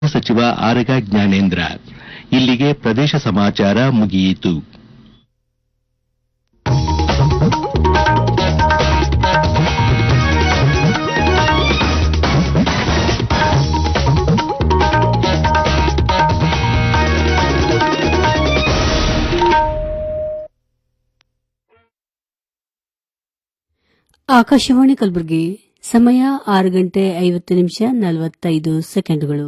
ಸಚಿವ ಆರಗ ಜ್ಞಾನೇಂದ್ರ ಇಲ್ಲಿಗೆ ಪ್ರದೇಶ ಸಮಾಚಾರ ಮುಗಿಯಿತು ಆಕಾಶವಾಣಿ ಕಲಬುರಗಿ ಸಮಯ ಆರು ಗಂಟೆ ಐವತ್ತು ನಿಮಿಷ ನಲವತ್ತೈದು ಸೆಕೆಂಡ್ಗಳು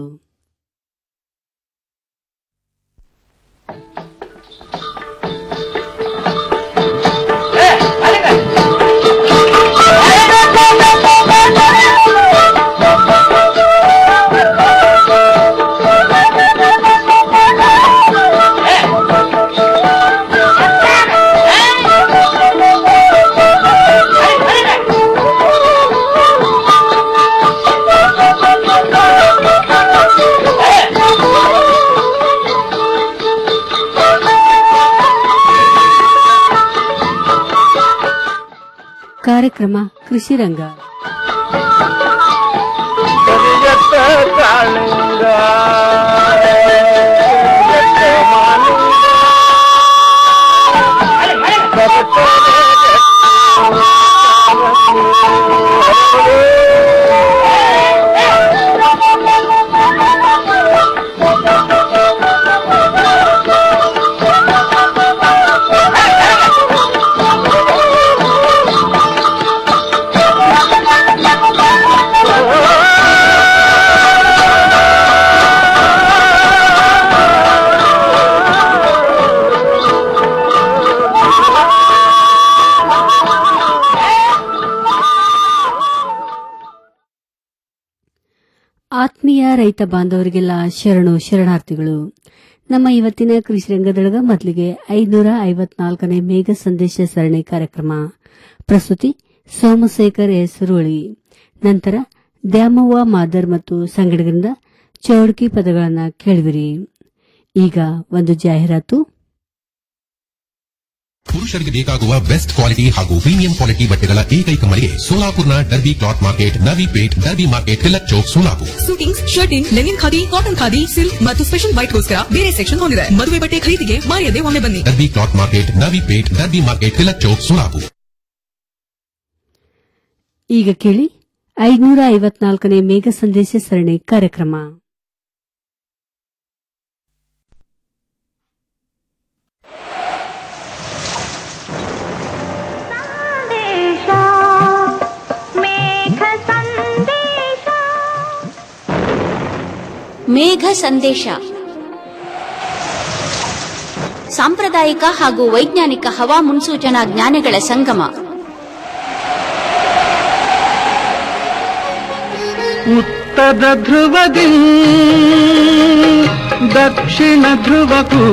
ಕಾರ್ಯಕ್ರಮ ಕೃಷಿ ರಂಗ ಕರಿಯತ್ತ ಕಾಳಿಂಗ ಕರಿಯತ್ತ ಮಾಲಿಂಗ ಬರ್ತದೆ ಆತ್ಮೀಯ ರೈತ ಬಾಂಧವರಿಗೆಲ್ಲ ಶರಣು ಶರಣಾರ್ಥಿಗಳು ನಮ್ಮ ಇವತ್ತಿನ ಕೃಷಿ ರಂಗದೊಳಗ ಮೊದಲಿಗೆ ಐನೂರ ಐವತ್ನಾಲ್ಕನೇ ಮೇಘ ಸಂದೇಶ ಸರಣಿ ಕಾರ್ಯಕ್ರಮ ಪ್ರಸ್ತುತಿ ಸೋಮಶೇಖರ್ ಎಸ್ ಸುರುಳಿ ನಂತರ ದ್ಯಾಮವ್ವ ಮಾದರ್ ಮತ್ತು ಸಂಗಡಿಗರಿಂದ ಚೌಡ್ಕಿ ಪದಗಳನ್ನು ಕೇಳಿವಿರಿ ಈಗ ಒಂದು ಜಾಹೀರಾತು ಪುರುಷರಿಗೆ ಬೇಕಾಗುವ ಬೆಸ್ಟ್ ಕ್ವಾಲಿಟಿ ಹಾಗೂ ಪ್ರೀಮಿಯಂ ಕ್ವಾಲಿಟಿ ಬಟ್ಟೆಗಳ ಏಕೈಕ ಮಳಿಗೆ ಸೋಲಾಪುರ್ನ Derby cloth market Navi Peth Derby market Tilak Chowk Solapur suitings shirting linen khadi cotton khadi silk ಮತ್ತು ಸ್ಪೆಷಲ್ ವೈಟ್ಗೋಸ್ಕರ ಬೇರೆ ಸೆಕ್ಷನ್ ಹೊಂದಿದೆ ಮದುವೆ ಬಟ್ಟೆ ಖರೀದಿಗೆ ಮಾಯದೆ ಒಮ್ಮೆ ಬನ್ನಿ Derby cloth market Navi Peth Derby market Tilak Chowk Solapur ಈಗ ಕೇಳಿ ಐನೂರ ಐವತ್ನಾಲ್ಕನೇ ಮೇಘ ಸಂದೇಶ ಸರಣಿ ಕಾರ್ಯಕ್ರಮ ಸಂದೇಶ ಮೇಘ ಸಂದೇಶ ಮೇಘ ಸಂದೇಶ ಸಾಂಪ್ರದಾಯಿಕ ಹಾಗೂ ವೈಜ್ಞಾನಿಕ ಹವಾ ಮುನ್ಸೂಚನಾ ಜ್ಞಾನಗಳ ಸಂಗಮ ಉತ್ತರ ಧ್ರುವದಿ ದಕ್ಷಿಣ ಧ್ರುವಕ್ಕೂ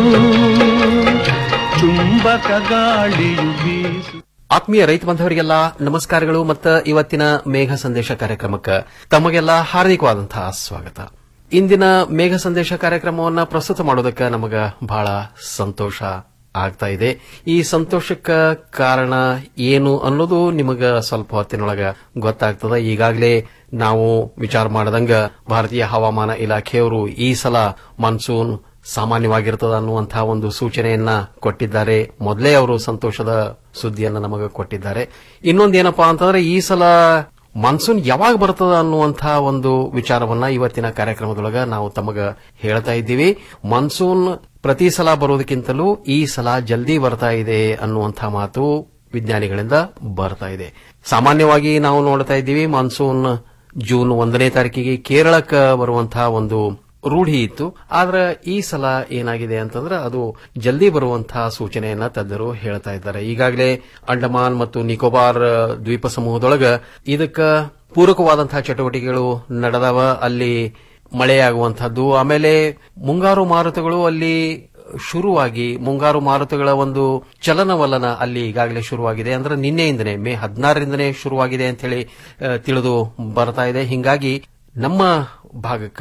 ಚುಂಬಕ ಗಾಳಿಯು ಬೀಸು ಆತ್ಮೀಯ ರೈತ ಬಾಂಧವರಿಗೆಲ್ಲ ನಮಸ್ಕಾರಗಳು ಮತ್ತು ಇವತ್ತಿನ ಮೇಘ ಸಂದೇಶ ಕಾರ್ಯಕ್ರಮಕ್ಕೆ ತಮಗೆಲ್ಲ ಹಾರ್ದಿಕವಾದಂತಹ ಸ್ವಾಗತ ಇಂದಿನ ಮೇಘ ಸಂದೇಶ ಕಾರ್ಯಕ್ರಮವನ್ನ ಪ್ರಸ್ತುತ ಮಾಡೋದಕ್ಕೆ ನಮಗ ಬಹಳ ಸಂತೋಷ ಆಗ್ತಾ ಇದೆ ಈ ಸಂತೋಷಕ್ಕ ಕಾರಣ ಏನು ಅನ್ನೋದು ನಿಮಗ ಸ್ವಲ್ಪ ಹೊತ್ತಿನೊಳಗ ಗೊತ್ತಾಗ್ತದ ಈಗಾಗಲೇ ನಾವು ವಿಚಾರ ಮಾಡದಂಗ ಭಾರತೀಯ ಹವಾಮಾನ ಇಲಾಖೆಯವರು ಈ ಸಲ ಮಾನ್ಸೂನ್ ಸಾಮಾನ್ಯವಾಗಿರ್ತದ ಅನ್ನುವಂತಹ ಒಂದು ಸೂಚನೆಯನ್ನ ಕೊಟ್ಟಿದ್ದಾರೆ ಮೊದಲೇ ಅವರು ಸಂತೋಷದ ಸುದ್ದಿಯನ್ನ ನಮಗೆ ಕೊಟ್ಟಿದ್ದಾರೆ ಇನ್ನೊಂದೇನಪ್ಪಾ ಅಂತಂದ್ರೆ ಈ ಸಲ ಮಾನ್ಸೂನ್ ಯಾವಾಗ ಬರ್ತದ ಅನ್ನುವಂತಹ ಒಂದು ವಿಚಾರವನ್ನ ಇವತ್ತಿನ ಕಾರ್ಯಕ್ರಮದೊಳಗ ನಾವು ತಮಗ ಹೇಳ್ತಾ ಇದ್ದೀವಿ ಮಾನ್ಸೂನ್ ಪ್ರತಿ ಸಲ ಬರೋದಕ್ಕಿಂತಲೂ ಈ ಸಲ ಜಲ್ದಿ ಬರ್ತಾ ಇದೆ ಅನ್ನುವಂತಹ ಮಾತು ವಿಜ್ಞಾನಿಗಳಿಂದ ಬರ್ತಾ ಇದೆ ಸಾಮಾನ್ಯವಾಗಿ ನಾವು ನೋಡ್ತಾ ಇದ್ದೀವಿ ಮಾನ್ಸೂನ್ ಜೂನ್ ಒಂದನೇ ತಾರೀಕಿಗೆ ಕೇರಳಕ್ಕೆ ಬರುವಂತಹ ಒಂದು ರೂಢಿ ಇತ್ತು ಆದ್ರೆ ಈ ಸಲ ಏನಾಗಿದೆ ಅಂತಂದ್ರೆ ಅದು ಜಲ್ದಿ ಬರುವಂತಹ ಸೂಚನೆಯನ್ನ ತಜ್ಞರು ಹೇಳ್ತಾ ಇದ್ದಾರೆ ಈಗಾಗಲೇ ಅಂಡಮಾನ್ ಮತ್ತು ನಿಕೋಬಾರ್ ದ್ವೀಪ ಸಮೂಹದೊಳಗ ಇದಕ್ಕ ಪೂರಕವಾದಂತಹ ಚಟುವಟಿಕೆಗಳು ನಡೆದವ ಅಲ್ಲಿ ಮಳೆಯಾಗುವಂತಹದ್ದು ಆಮೇಲೆ ಮುಂಗಾರು ಮಾರುತಗಳು ಅಲ್ಲಿ ಶುರುವಾಗಿ ಮುಂಗಾರು ಮಾರುತಗಳ ಒಂದು ಚಲನವಲನ ಅಲ್ಲಿ ಈಗಾಗಲೇ ಶುರುವಾಗಿದೆ ಅಂದ್ರೆ ನಿನ್ನೆಯಿಂದನೇ ಮೇ ಹದಿನಾರರಿಂದನೇ ಶುರುವಾಗಿದೆ ಅಂತ ಹೇಳಿ ತಿಳಿದು ಬರ್ತಾ ಇದೆ ಹಿಂಗಾಗಿ ನಮ್ಮ ಭಾಗಕ್ಕೆ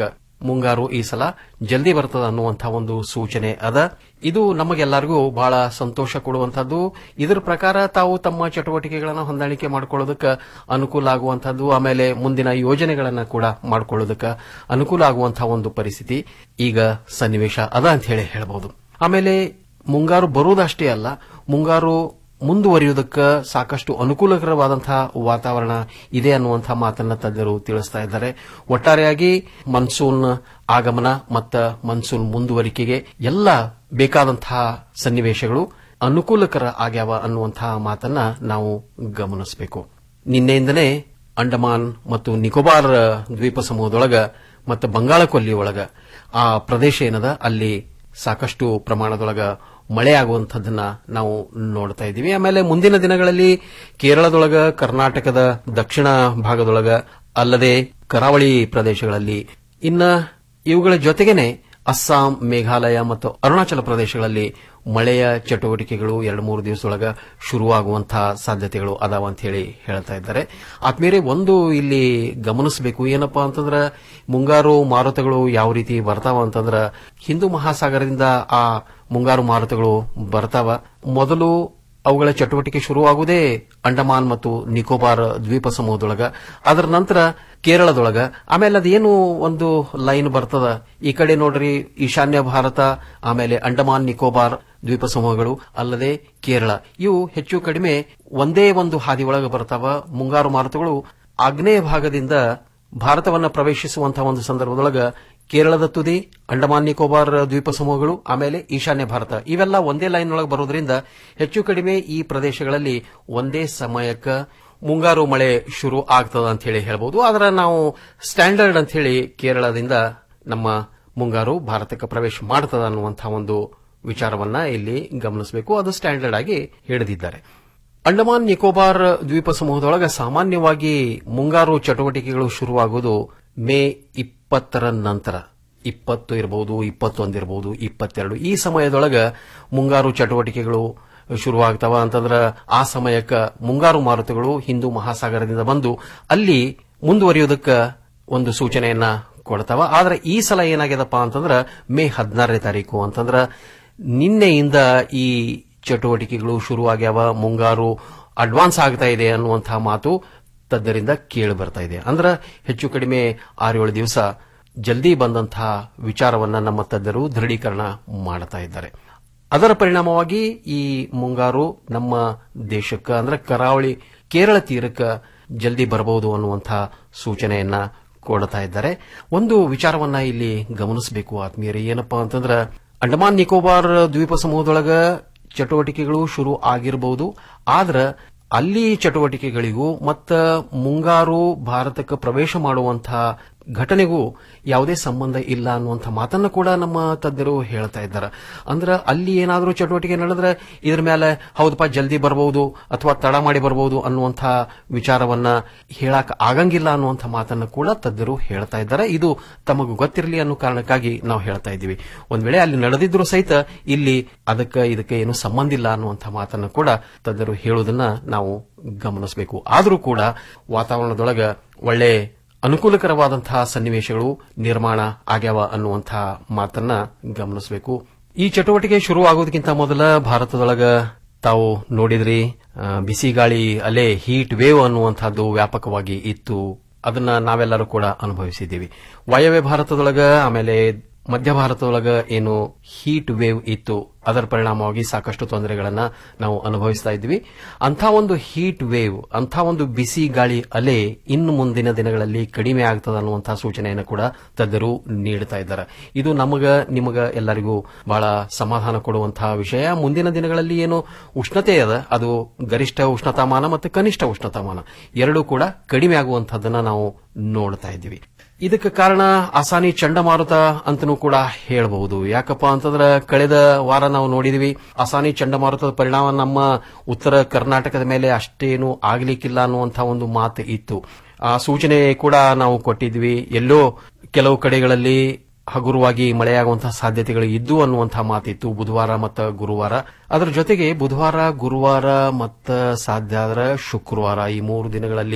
ಮುಂಗಾರು ಈ ಸಲ ಜಲ್ದಿ ಬರ್ತದ ಅನ್ನುವಂತಹ ಒಂದು ಸೂಚನೆ ಅದ ಇದು ನಮಗೆಲ್ಲರಿಗೂ ಬಹಳ ಸಂತೋಷ ಕೊಡುವಂತಹದ್ದು ಇದರ ಪ್ರಕಾರ ತಾವು ತಮ್ಮ ಚಟುವಟಿಕೆಗಳನ್ನು ಹೊಂದಾಣಿಕೆ ಮಾಡಿಕೊಳ್ಳೋದಕ್ಕೆ ಅನುಕೂಲ ಆಗುವಂತಹದ್ದು ಆಮೇಲೆ ಮುಂದಿನ ಯೋಜನೆಗಳನ್ನ ಕೂಡ ಮಾಡಿಕೊಳ್ಳೋದಕ್ಕೆ ಅನುಕೂಲ ಆಗುವಂತಹ ಒಂದು ಪರಿಸ್ಥಿತಿ ಈಗ ಸನ್ನಿವೇಶ ಅದ ಅಂತ ಹೇಳಿ ಹೇಳಬಹುದು ಆಮೇಲೆ ಮುಂಗಾರು ಬರುವುದಷ್ಟೇ ಅಲ್ಲ ಮುಂಗಾರು ಮುಂದುವರಿಯುವುದಕ್ಕೆ ಸಾಕಷ್ಟು ಅನುಕೂಲಕರವಾದಂತಹ ವಾತಾವರಣ ಇದೆ ಅನ್ನುವಂತಹ ಮಾತನ್ನ ತಜ್ಞರು ತಿಳಿಸ್ತಾ ಇದ್ದಾರೆ ಒಟ್ಟಾರೆಯಾಗಿ ಮನ್ಸೂನ್ ಆಗಮನ ಮತ್ತು ಮನ್ಸೂನ್ ಮುಂದುವರಿಕೆಗೆ ಎಲ್ಲ ಬೇಕಾದಂತಹ ಸನ್ನಿವೇಶಗಳು ಅನುಕೂಲಕರ ಆಗ್ಯಾವ ಅನ್ನುವಂತಹ ಮಾತನ್ನ ನಾವು ಗಮನಿಸಬೇಕು ನಿನ್ನೆಯಿಂದನೇ ಅಂಡಮಾನ್ ಮತ್ತು ನಿಕೋಬಾರ್ ದ್ವೀಪ ಸಮೂಹದೊಳಗ ಮತ್ತು ಬಂಗಾಳ ಕೊಲ್ಲಿ ಒಳಗ ಆ ಪ್ರದೇಶ ಏನದ ಅಲ್ಲಿ ಸಾಕಷ್ಟು ಪ್ರಮಾಣದೊಳಗ ಮಳೆ ಆಗುವಂಥದ್ದನ್ನ ನಾವು ನೋಡ್ತಾ ಇದ್ದೀವಿ ಆಮೇಲೆ ಮುಂದಿನ ದಿನಗಳಲ್ಲಿ ಕೇರಳದೊಳಗ ಕರ್ನಾಟಕದ ದಕ್ಷಿಣ ಭಾಗದೊಳಗ ಅಲ್ಲದೆ ಕರಾವಳಿ ಪ್ರದೇಶಗಳಲ್ಲಿ ಇನ್ನ ಇವುಗಳ ಜೊತೆಗೇನೆ ಅಸ್ಸಾಂ ಮೇಘಾಲಯ ಮತ್ತು ಅರುಣಾಚಲ ಪ್ರದೇಶಗಳಲ್ಲಿ ಮಳೆಯ ಚಟುವಟಿಕೆಗಳು ಎರಡು ಮೂರು ದಿವಸದೊಳಗ ಶುರುವಾಗುವಂತಹ ಸಾಧ್ಯತೆಗಳು ಅದಾವ ಅಂತ ಹೇಳಿ ಹೇಳ್ತಾ ಇದ್ದಾರೆ ಆದ್ಮೇಲೆ ಒಂದು ಇಲ್ಲಿ ಗಮನಿಸಬೇಕು ಏನಪ್ಪಾ ಅಂತಂದ್ರ ಮುಂಗಾರು ಮಾರುತಗಳು ಯಾವ ರೀತಿ ಬರ್ತಾವ ಅಂತಂದ್ರ ಹಿಂದೂ ಮಹಾಸಾಗರದಿಂದ ಆ ಮುಂಗಾರು ಮಾರುತಗಳು ಬರ್ತಾವ ಮೊದಲು ಅವುಗಳ ಚಟುವಟಿಕೆ ಶುರುವಾಗುವುದೇ ಅಂಡಮಾನ್ ಮತ್ತು ನಿಕೋಬಾರ್ ದ್ವೀಪ ಸಮೂಹದೊಳಗ ಅದರ ನಂತರ ಕೇರಳದೊಳಗ ಆಮೇಲೆ ಅದೇನು ಒಂದು ಲೈನ್ ಬರ್ತದ ಈ ಕಡೆ ನೋಡ್ರಿ ಈಶಾನ್ಯ ಭಾರತ ಆಮೇಲೆ ಅಂಡಮಾನ್ ನಿಕೋಬಾರ್ ದ್ವೀಪ ಸಮೂಹಗಳು ಅಲ್ಲದೆ ಕೇರಳ ಇವು ಹೆಚ್ಚು ಕಡಿಮೆ ಒಂದೇ ಒಂದು ಹಾದಿ ಒಳಗೆ ಬರ್ತಾವ ಮುಂಗಾರು ಮಾರುತಗಳು ಆಗ್ನೇಯ ಭಾಗದಿಂದ ಭಾರತವನ್ನ ಪ್ರವೇಶಿಸುವಂತಹ ಒಂದು ಸಂದರ್ಭದೊಳಗ ಕೇರಳದ ತುದಿ ಅಂಡಮಾನ್ ನಿಕೋಬಾರ್ ದ್ವೀಪ ಸಮೂಹಗಳು ಆಮೇಲೆ ಈಶಾನ್ಯ ಭಾರತ ಇವೆಲ್ಲ ಒಂದೇ ಲೈನ್ ಒಳಗೆ ಬರೋದ್ರಿಂದ ಹೆಚ್ಚು ಕಡಿಮೆ ಈ ಪ್ರದೇಶಗಳಲ್ಲಿ ಒಂದೇ ಸಮಯಕ್ಕ ಮುಂಗಾರು ಮಳೆ ಶುರು ಆಗ್ತದ ಅಂತ ಹೇಳಿ ಹೇಳಬಹುದು ಆದ್ರೆ ನಾವು ಸ್ಟ್ಯಾಂಡರ್ಡ್ ಅಂತ ಹೇಳಿ ಕೇರಳದಿಂದ ನಮ್ಮ ಮುಂಗಾರು ಭಾರತಕ್ಕೆ ಪ್ರವೇಶ ಮಾಡ್ತದ ಅನ್ನುವಂತಹ ಒಂದು ವಿಚಾರವನ್ನ ಇಲ್ಲಿ ಗಮನಿಸಬೇಕು ಅದು ಸ್ಟ್ಯಾಂಡರ್ಡ್ ಆಗಿ ಹಿಡಿದಿದ್ದಾರೆ ಅಂಡಮಾನ್ ನಿಕೋಬಾರ್ ದ್ವೀಪ ಸಮೂಹದೊಳಗ ಸಾಮಾನ್ಯವಾಗಿ ಮುಂಗಾರು ಚಟುವಟಿಕೆಗಳು ಶುರುವಾಗುವುದು ಮೇ ಇಪ್ಪತ್ತರ ನಂತರ ಇಪ್ಪತ್ತು ಇರಬಹುದು ಇಪ್ಪತ್ತೊಂದಿರಬಹುದು ಇಪ್ಪತ್ತೆರಡು ಈ ಸಮಯದೊಳಗ ಮುಂಗಾರು ಚಟುವಟಿಕೆಗಳು ಶುರುವಾಗ್ತಾವ ಅಂತಂದ್ರ ಆ ಸಮಯಕ್ಕ ಮುಂಗಾರು ಮಾರುತಗಳು ಹಿಂದೂ ಮಹಾಸಾಗರದಿಂದ ಬಂದು ಅಲ್ಲಿ ಮುಂದುವರಿಯೋದಕ್ಕೆ ಒಂದು ಸೂಚನೆಯನ್ನ ಕೊಡ್ತಾವ ಆದ್ರೆ ಈ ಸಲ ಏನಾಗ್ಯದಪ್ಪ ಅಂತಂದ್ರ ಮೇ ಹದಿನಾರನೇ ತಾರೀಕು ಅಂತಂದ್ರ ನಿನ್ನೆಯಿಂದ ಈ ಚಟುವಟಿಕೆಗಳು ಶುರುವಾಗ್ಯಾವ ಮುಂಗಾರು ಅಡ್ವಾನ್ಸ್ ಆಗ್ತಾ ಇದೆ ಅನ್ನುವಂತಹ ಮಾತು ತಜ್ಞರಿಂದ ಕೇಳಿ ಬರ್ತಾ ಇದೆ ಅಂದ್ರ ಹೆಚ್ಚು ಕಡಿಮೆ ಆರೇಳು ದಿವಸ ಜಲ್ದಿ ಬಂದಂತಹ ವಿಚಾರವನ್ನ ನಮ್ಮ ತಜ್ಞರು ದೃಢೀಕರಣ ಮಾಡ್ತಾ ಇದ್ದಾರೆ ಅದರ ಪರಿಣಾಮವಾಗಿ ಈ ಮುಂಗಾರು ನಮ್ಮ ದೇಶಕ್ಕೆ ಅಂದ್ರೆ ಕರಾವಳಿ ಕೇರಳ ತೀರಕ್ಕೆ ಜಲ್ದಿ ಬರಬಹುದು ಅನ್ನುವಂತಹ ಸೂಚನೆಯನ್ನ ಕೊಡ್ತಾ ಇದ್ದಾರೆ ಒಂದು ವಿಚಾರವನ್ನ ಇಲ್ಲಿ ಗಮನಿಸಬೇಕು ಆತ್ಮೀಯರೇ ಏನಪ್ಪಾ ಅಂತಂದ್ರ ಅಂಡಮಾನ್ ನಿಕೋಬಾರ್ ದ್ವೀಪ ಸಮೂಹದೊಳಗ ಚಟುವಟಿಕೆಗಳು ಶುರು ಆಗಿರಬಹುದು ಆದ್ರ ಅಲ್ಲಿ ಚಟುವಟಿಕೆಗಳಿಗೂ ಮತ್ತ ಮುಂಗಾರು ಭಾರತಕ್ಕೆ ಪ್ರವೇಶ ಮಾಡುವಂತಹ ಘಟನೆಗೂ ಯಾವುದೇ ಸಂಬಂಧ ಇಲ್ಲ ಅನ್ನುವಂಥ ಮಾತನ್ನು ಕೂಡ ನಮ್ಮ ತಜ್ಞರು ಹೇಳ್ತಾ ಇದ್ದಾರೆ ಅಂದ್ರೆ ಅಲ್ಲಿ ಏನಾದರೂ ಚಟುವಟಿಕೆ ನಡೆದ್ರೆ ಇದ್ರ ಮೇಲೆ ಹೌದಪ್ಪ ಜಲ್ದಿ ಬರಬಹುದು ಅಥವಾ ತಡ ಮಾಡಿ ಬರಬಹುದು ಅನ್ನುವಂಥ ವಿಚಾರವನ್ನ ಹೇಳಕ್ ಆಗಂಗಿಲ್ಲ ಅನ್ನುವಂಥ ಮಾತನ್ನು ಕೂಡ ತಜ್ಞರು ಹೇಳ್ತಾ ಇದ್ದಾರೆ ಇದು ತಮಗೂ ಗೊತ್ತಿರಲಿ ಅನ್ನೋ ಕಾರಣಕ್ಕಾಗಿ ನಾವು ಹೇಳ್ತಾ ಇದ್ದೀವಿ ಒಂದ್ ವೇಳೆ ಅಲ್ಲಿ ನಡೆದಿದ್ರು ಸಹಿತ ಇಲ್ಲಿ ಅದಕ್ಕೆ ಇದಕ್ಕೆ ಏನು ಸಂಬಂಧ ಇಲ್ಲ ಅನ್ನುವಂಥ ಮಾತನ್ನು ಕೂಡ ತಜ್ಞರು ಹೇಳುವುದನ್ನ ನಾವು ಗಮನಿಸಬೇಕು ಆದರೂ ಕೂಡ ವಾತಾವರಣದೊಳಗ ಒಳ್ಳೆ ಅನುಕೂಲಕರವಾದಂತಹ ಸನ್ನಿವೇಶಗಳು ನಿರ್ಮಾಣ ಆಗ್ಯಾವ ಅನ್ನುವಂತಹ ಮಾತನ್ನ ಗಮನಿಸಬೇಕು ಈ ಚಟುವಟಿಕೆ ಶುರು ಆಗೋದಕ್ಕಿಂತ ಮೊದಲ ಭಾರತದೊಳಗ ತಾವು ನೋಡಿದ್ರಿ ಆ, ಬಿಸಿ ಗಾಳಿ ಅಲೆ ಹೀಟ್ ವೇವ್ ಅನ್ನುವಂತಹದ್ದು ವ್ಯಾಪಕವಾಗಿ ಇತ್ತು ಅದನ್ನ ನಾವೆಲ್ಲರೂ ಕೂಡ ಅನುಭವಿಸಿದ್ದೀವಿ ವಾಯವ್ಯ ಭಾರತದೊಳಗ ಆಮೇಲೆ ಮಧ್ಯ ಭಾರತದೊಳಗ ಏನು ಹೀಟ್ ವೇವ್ ಇತ್ತು ಅದರ ಪರಿಣಾಮವಾಗಿ ಸಾಕಷ್ಟು ತೊಂದರೆಗಳನ್ನ ನಾವು ಅನುಭವಿಸ್ತಾ ಇದ್ವಿ ಅಂಥ ಒಂದು ಹೀಟ್ ವೇವ್ ಅಂಥ ಒಂದು ಬಿಸಿ ಗಾಳಿ ಅಲೆ ಇನ್ನು ಮುಂದಿನ ದಿನಗಳಲ್ಲಿ ಕಡಿಮೆ ಆಗ್ತದ ಅನ್ನುವಂತಹ ಸೂಚನೆಯನ್ನು ಕೂಡ ತಜ್ಞರು ನೀಡುತ್ತಾ ಇದ್ದಾರೆ ಇದು ನಮಗ ನಿಮಗ ಎಲ್ಲರಿಗೂ ಬಹಳ ಸಮಾಧಾನ ಕೊಡುವಂತಹ ವಿಷಯ ಮುಂದಿನ ದಿನಗಳಲ್ಲಿ ಏನು ಉಷ್ಣತೆ ಅದ ಅದು ಗರಿಷ್ಠ ಉಷ್ಣತಾಮಾನ ಮತ್ತು ಕನಿಷ್ಠ ಉಷ್ಣತಾಮಾನ ಎರಡೂ ಕೂಡ ಕಡಿಮೆ ಆಗುವಂತಹದ್ದನ್ನ ನಾವು ನೋಡ್ತಾ ಇದ್ದೀವಿ ಇದಕ್ಕೆ ಕಾರಣ ಅಸಾನಿ ಚಂಡಮಾರುತ ಅಂತನೂ ಕೂಡ ಹೇಳಬಹುದು ಯಾಕಪ್ಪ ಅಂತಂದ್ರೆ ಕಳೆದ ವಾರ ನಾವು ನೋಡಿದ್ವಿ ಅಸಾನಿ ಚಂಡಮಾರುತದ ಪರಿಣಾಮ ನಮ್ಮ ಉತ್ತರ ಕರ್ನಾಟಕದ ಮೇಲೆ ಅಷ್ಟೇನು ಆಗ್ಲಿಕ್ಕಿಲ್ಲ ಅನ್ನುವಂತಹ ಒಂದು ಮಾತು ಇತ್ತು ಆ ಸೂಚನೆ ಕೂಡ ನಾವು ಕೊಟ್ಟಿದ್ವಿ ಎಲ್ಲೋ ಕೆಲವು ಕಡೆಗಳಲ್ಲಿ ಹಗುರವಾಗಿ ಮಳೆಯಾಗುವಂತಹ ಸಾಧ್ಯತೆಗಳು ಇದ್ದು ಅನ್ನುವಂತಹ ಮಾತಿತ್ತು ಬುಧವಾರ ಮತ್ತು ಗುರುವಾರ ಅದರ ಜೊತೆಗೆ ಬುಧವಾರ ಗುರುವಾರ ಮತ್ತು ಸಾಧ್ಯ ಆದ್ರೆ ಶುಕ್ರವಾರ ಈ ಮೂರು ದಿನಗಳಲ್ಲಿ